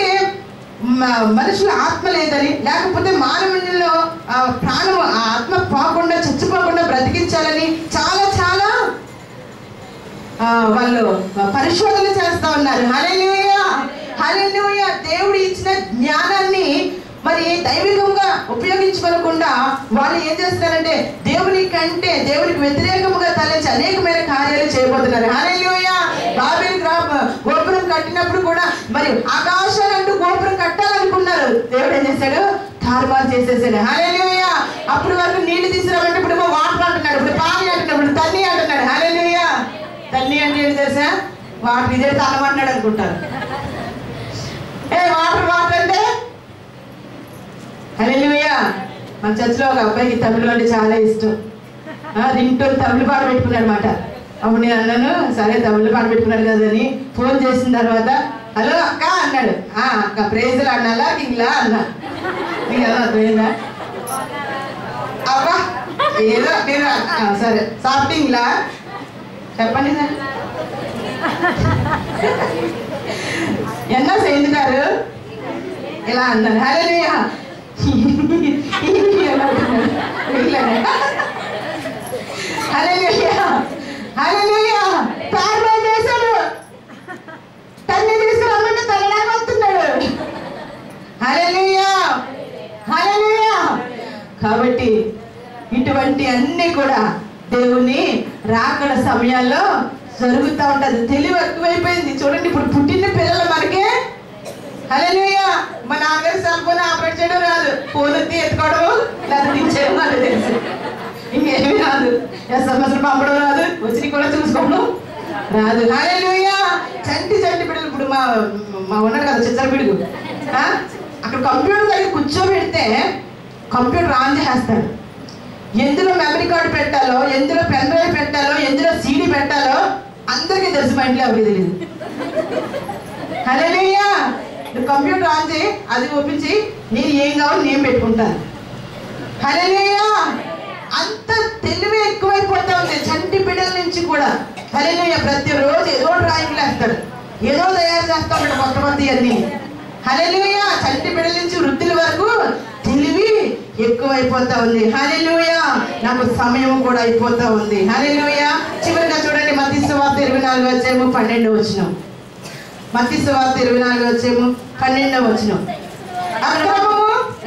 మ- మనుషుల ఆత్మ లేదని లేకపోతే మానవునిలో ఆ ప్రాణం ఆ ఆత్మ పోకుండా చచ్చిపోకుండా బ్రతికించాలని చాలా చాలా ఆ, వాళ్ళు పరిశోధన చేస్తా ఉన్నారు హల్లెలూయా హల్లెలూయా దేవుడు ఇచ్చిన జ్ఞానాన్ని మరి దైవికంగా ఉపయోగించుకోకుండా వాళ్ళు ఏం చేస్తున్నారంటే దేవుని కంటే దేవునికి వ్యతిరేకముగా తలెంచి అనేకమైన కార్యాలు చేయబోతున్నారు హల్లెలూయా బాబేలు గ్రామ గోపురం కట్టినప్పుడు కూడా మరి ఆకాశాలంటూ గోపురం కట్టాలనుకున్నారు దేవుడు ఏం చేశాడు తారుమారు చేసేసాడు హల్లెలూయా అప్పుడు వరకు నీళ్లు తీసుకురామంటే ఇప్పుడు ఏమో వాటర్ అంటున్నాడు ఇప్పుడు పాని అంటున్నాడు ఇప్పుడు తన్ని అంటున్నాడు హల్లెలూయా తల్లి అంటే ఏంటి తెలుసా వాటర్ ఇదే తనమన్నాడు అనుకుంటారు ఏ వాటర్ వాటర్ అంటే హల్లెలూయా మన చర్చిలో ఒక అబ్బాయికి తమిళం అంటే చాలా ఇష్టం ఆ, రింటోన్ తమిళ పాట పెట్టుకున్నాడు అనమాట అప్పుడు నేను అన్నాను సరే తమిళ పాట పెట్టుకున్నాడు కదని ఫోన్ చేసిన తర్వాత హలో అక్క అన్నాడు ఆ అక్క ప్రేజలు అన్నాలా కింగ్లా అన్నా నీకు ఎలా అర్థమైందా అబ్బా ఏదో నేను ఆ, సరే సాఫ్టింగ్లా చెప్పండి సార్ ఎన్నా చేయించారు ఇలా అన్నారు హల్లెలూయా హల్లెలూయా హల్లెలూయా ప్రార్థన చేశాడు తన్ని తీసుకురమ్మంటే తల్లడానికి వస్తున్నాడు హల్లెలూయా హల్లెలూయా కాబట్టి ఇటువంటి అన్ని కూడా దేవుని రాకడ సమయాల్లో జరుగుతూ ఉంటది తెలివి ఎక్కువైపోయింది చూడండి ఇప్పుడు పుట్టిన పిల్లలు మనకే హల్లెలూయా మా నాన్నగారు సెల్ ఫోన్ ఆపరేట్ చేయడం రాదు ఫోన్ ఎత్తి ఎత్తుకోవడం లేదా దించేయడం రాదు తెలుసు ఇంకేమీ రాదు ఎస్ఎంఎస్ పంపడం రాదు వచ్చి కూడా చూసుకోవడం రాదు హల్లెలూయా చంటి చంటి బిడ్డలు ఇప్పుడు మా మా ఉన్నాడు కదా చిచ్చర పిడుగు ఆ? అక్కడ కంప్యూటర్ దగ్గర కూర్చోబెడితే కంప్యూటర్ ఆన్ చేస్తాడు ఎందులో మెమరీ కార్డు పెట్టాలో ఎందులో పెన్ డ్రైవ్ పెట్టాలో ఎందులో సీడీ పెట్టాలో అందరికీ తెలుసు మా ఇంట్లో ఎవరికి తెలియదు హల్లెలూయా నువ్వు కంప్యూటర్ ఆన్ చేయి అది ఒప్పించి నేను ఏం కావాలో నేను పెట్టుకుంటాను హల్లెలూయా అంత తెలివి ఎక్కువైపోతా ఉంది చంటి బిడ్డల నుంచి కూడా హల్లెలూయా ప్రతిరోజు ఏదో డ్రాయింగ్ వేస్తాడు ఏదో తయారు చేస్తా ఉంటాడు కొత్త కొత్త అన్ని హల్లెలూయా చంటి బిడ్డల నుంచి వృద్ధుల వరకు తెలివి ఎక్కువైపోతా ఉంది హల్లెలూయా నాకు సమయం కూడా అయిపోతా ఉంది హల్లెలూయా చివరిగా చూడండి మతీ సువార్త ఇరవై నాలుగు వచ్చేమో పన్నెండు వచ్చినాం మత్తి సువార్త ఇరవై నాలుగు వచ్చేమో పన్నెండవ వచ్చిన అక్రమము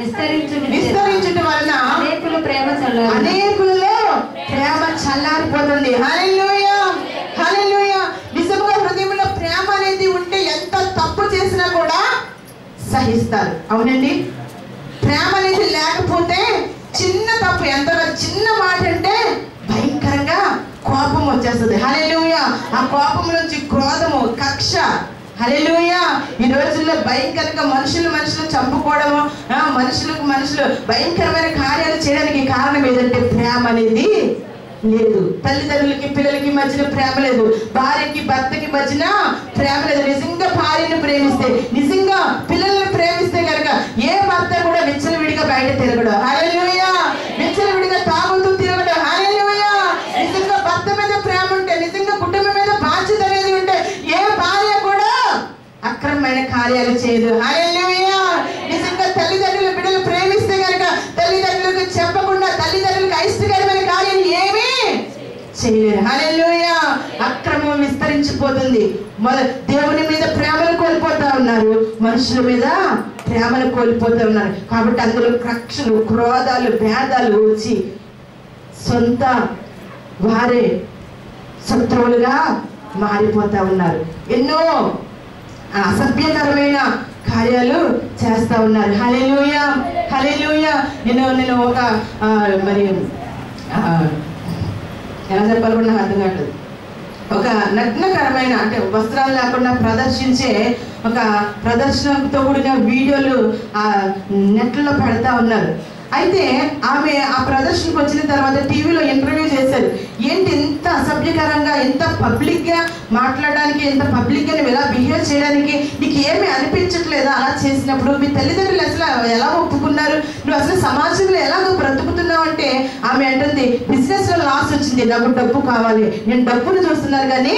విస్తరించుట చేత విస్తరించుట వలన అనేకులు ప్రేమ చల్లారు అనేకులలో ప్రేమ చల్లారిపోతుంది హల్లెలూయా హల్లెలూయా నిజంగా హృదయంలో ప్రేమ అనేది ఉంటే ఎంత తప్పు చేసినా కూడా సహిస్తారు అవునండి ప్రేమ అనేది లేకపోతే చిన్న తప్పు ఎంత చిన్న మాట అంటే భయంకరంగా కోపం వచ్చేస్తుంది హల్లెలూయా ఆ కోపం నుంచి క్రోధము కక్ష హల్లెలూయా ఈ రోజుల్లో భయంకరంగా మనుషులు మనుషులు చంపుకోవడము ఆ, మనుషులకు మనుషులు భయంకరమైన కార్యాలు చేయడానికి కారణం ఏదంటే ప్రేమ అనేది లేదు తల్లిదండ్రులకి పిల్లలకి మధ్యన ప్రేమ లేదు భార్యకి భర్తకి మధ్యన ప్రేమ లేదు నిజంగా భార్యను ప్రేమిస్తే నిజంగా పిల్లల్ని ప్రేమిస్తే కనుక ఏ భర్త కూడా విచ్చలవిడిగా బయట తిరగడు హల్లెలూయా విచ్చలవిడిగా తాగుతూ తిరగడు హల్లెలూయా నిజంగా భర్త మీద ప్రేమ ఉంటే నిజంగా కుటుంబం మీద బాధ్యత అనేది ఉంటే ఏ భార్య కూడా అక్రమమైన కార్యాలు చేయదు హల్లెలూయా నిజంగా తల్లిదండ్రులు బిడ్డలు ప్రేమిస్తే కనుక తల్లిదండ్రులకు చెప్పకుండా తల్లిదండ్రులకు అయిష్టకరమైన కార్యం ఏమీ చేయలేరు హల్లెలూయా అక్రమం విస్తరించిపోతుంది మన దేవుని మీద ప్రేమను కోల్పోతా ఉన్నారు మనుషుల మీద ప్రేమను కోల్పోతూ ఉన్నారు కాబట్టి అందులో కక్షలు క్రోధాలు భేదాలు వచ్చి సొంత వారే శత్రువులుగా మారిపోతా ఉన్నారు ఎన్నో అసభ్యకరమైన కార్యాలు చేస్తా ఉన్నారు హలెలూయ హలెలూయ నేను నేను ఒక ఆ, మరి ఆ, ఎలా చెప్పాలి కూడా నాకు అర్థం కావట్లేదు ఒక నగ్నకరమైన అంటే వస్త్రాలు లేకుండా ప్రదర్శించే ఒక ప్రదర్శనతో కూడిన వీడియోలు ఆ నెట్లో పెడతా ఉన్నారు అయితే ఆమె ఆ ప్రదర్శనకు వచ్చిన తర్వాత టీవీలో ఇంటర్వ్యూ చేశారు ఏంటి ఎంత అసభ్యకరంగా ఎంత పబ్లిక్గా మాట్లాడడానికి ఎంత పబ్లిక్గా నువ్వు ఎలా బిహేవ్ చేయడానికి నీకు ఏమి అనిపించట్లేదా అలా చేసినప్పుడు మీ తల్లిదండ్రులు అసలు ఎలా ఒప్పుకున్నారు నువ్వు అసలు సమాజంలో ఎలాగో బ్రతుకుతున్నావు అంటే ఆమె అంటుంది బిజినెస్లో లాస్ వచ్చింది నాకు డబ్బు కావాలి నేను డబ్బును చూస్తున్నాను కానీ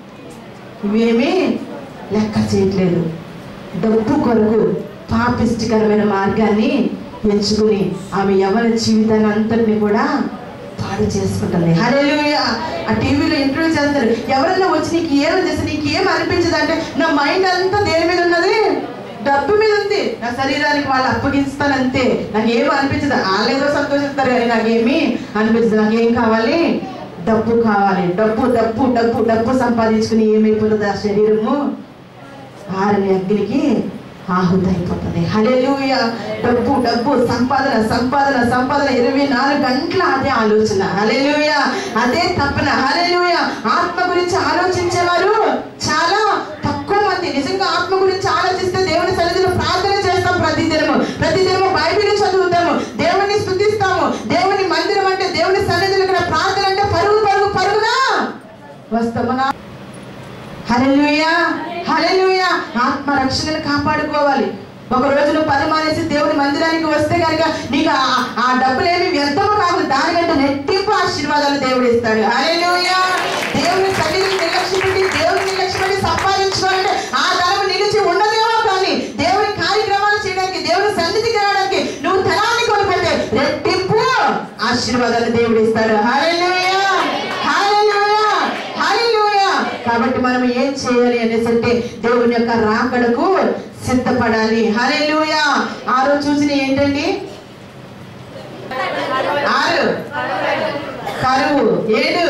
ఇవేమీ లెక్క చేయట్లేదు డబ్బు కొరకు పాపిష్టికరమైన మార్గాన్ని ఎంచుకుని ఆమె యవన జీవితాన్ని అంతటిని కూడా పాడు చేసుకుంటుంది హల్లెలూయా ఆ టీవీలో ఇంటర్వ్యూ చేస్తారు ఎవరన్నా వచ్చి నీకు ఏమని చేస్తే నీకు ఏం అనిపించదు అంటే నా మైండ్ అంతా దేని మీద ఉన్నది డబ్బు మీద ఉంది నా శరీరానికి వాళ్ళు అప్పగిస్తాను అంతే నాకు ఏమీ అనిపించదు వాళ్ళేదో సంతోషిస్తారు కానీ నాకేమీ అనిపించదు నాకు ఏం కావాలి డబ్బు కావాలి డబ్బు డబ్బు డబ్బు డబ్బు సంపాదించుకుని ఏమైపోతుంది ఆ శరీరము ఆరని అగ్నికి ఆహుతైపోతుంది హల్లెలూయ డబ్బు డబ్బు సంపాదన సంపాదన సంపాదన ఇరవై నాలుగు గంటల అదే ఆలోచన హల్లెలూయ అదే తపన హల్లెలూయ ఆత్మ గురించి ఆలోచించేవారు చాలా తక్కువ మంది నిజంగా ఆత్మ గురించి ఆలోచిస్తే దేవుని సన్నిధిలో ప్రార్థన చేస్తాం ప్రతి దినము ప్రతి దినము బైబిల్ చదువుతాము దేవుని స్థుతిస్తాము దేవుని మందిరం అంటే దేవుని సన్నిధిలో ఇక్కడ ప్రార్థన అంటే పరుగు పరుగు పరుగునా వస్తాము నా హల్లెలూయా హల్లెలూయా ఆత్మ రక్షణను కాపాడుకోవాలి ఒక రోజు నువ్వు పని మానేసి దేవుని మందిరానికి వస్తే కనుక నీకు ఆ- ఆ డబ్బులు ఏమి వ్యర్థము కాదు దానికంటే నెట్టింపు ఆశీర్వాదాలు దేవుడు ఇస్తాడు హల్లెలూయా దేవుని సన్నిధిని నిర్లక్ష్యం పెట్టి దేవుని నిర్లక్ష్యం పెట్టి సంపాదించుకోవాలంటే ఆ ధనం నిలిచి ఉండదేమో కానీ దేవుని కార్యక్రమాలు చేయడానికి దేవుని సన్నిధికి రావడానికి నువ్వు ధనాన్ని కొనిపెడితే రెట్టింపు ఆశీర్వాదాలు దేవుడు ఇస్తాడు హల్లెలూయా హల్లెలూయా హల్లెలూయా కాబట్టి మనం ఏం చేయాలి అనేసి అంటే దేవుని యొక్క రాకడకు సిద్ధపడాలి హల్లెలూయా ఆరో చూసిన ఏంటండి ఆరు కరువు ఏడు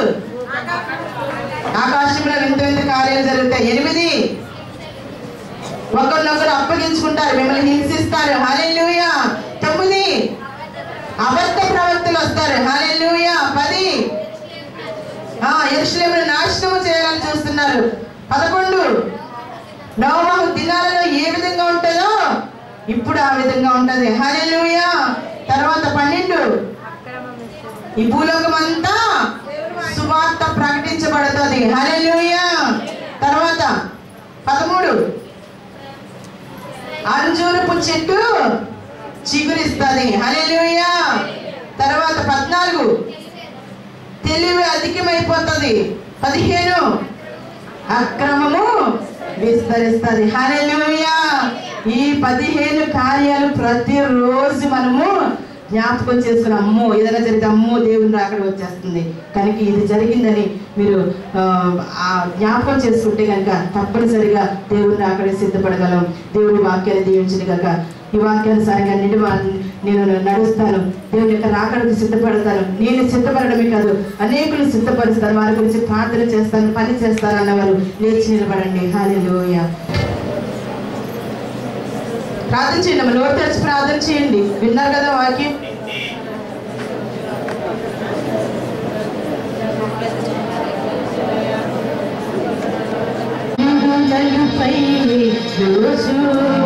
ఆకాశంలో వింత వింత కార్యాలు జరుగుతాయి ఎనిమిది ఒకరినొకరు అప్పగించుకుంటారు మిమ్మల్ని హింసిస్తారు హల్లెలూయా తొమ్మిది అబద్ధ ప్రవక్తలు వస్తారు హల్లెలూయా పది ఆ ఎరుషలేమును నాశనము చేయాలని చూస్తున్నారు పదకొండు నవమాహు దినాలలో ఏ విధంగా ఉంటుందో ఇప్పుడు ఆ విధంగా ఉంటది హల్లెలూయా తర్వాత పన్నెండు ఈ భూలోకం అంతా సువార్త ప్రకటించబడుతుంది హల్లెలూయా తర్వాత పదమూడు అంజూరపు చెట్టు చిగురిస్తుంది హల్లెలూయా తర్వాత పద్నాలుగు తెలివి అధికమైపోతుంది పదిహేను అక్రమము విస్తరిస్తుంది హల్లెలూయా ఈ పదిహేను కార్యాలు ప్రతిరోజు మనము జ్ఞాపకం చేసుకుని అమ్మో ఏదైనా జరిగితే అమ్మో దేవుని రాకడ వచ్చేస్తుంది కనుక ఇది జరిగిందని మీరు ఆ, ఆ జ్ఞాపకం చేసుకుంటే కనుక తప్పనిసరిగా దేవుని రాకడే సిద్ధపడగలం దేవుని వాక్యాన్ని దీవించిన కనుక ఈ వాక్యానుసారంగా నిడువ నేను నడుస్తాను దేవుని యొక్క రాకడకు సిద్ధపడతాను నేను సిద్ధపడడమే కాదు అనేకులు సిద్ధపరుస్తాను వారి గురించి ప్రార్థన చేస్తాను పని చేస్తాను అన్నవారు లేచి నిలబడండి హాలెలూయ ప్రార్థన చేయండి అమ్మ నోరు తెరిచి ప్రార్థన చేయండి విన్నారు కదా వాక్యం పై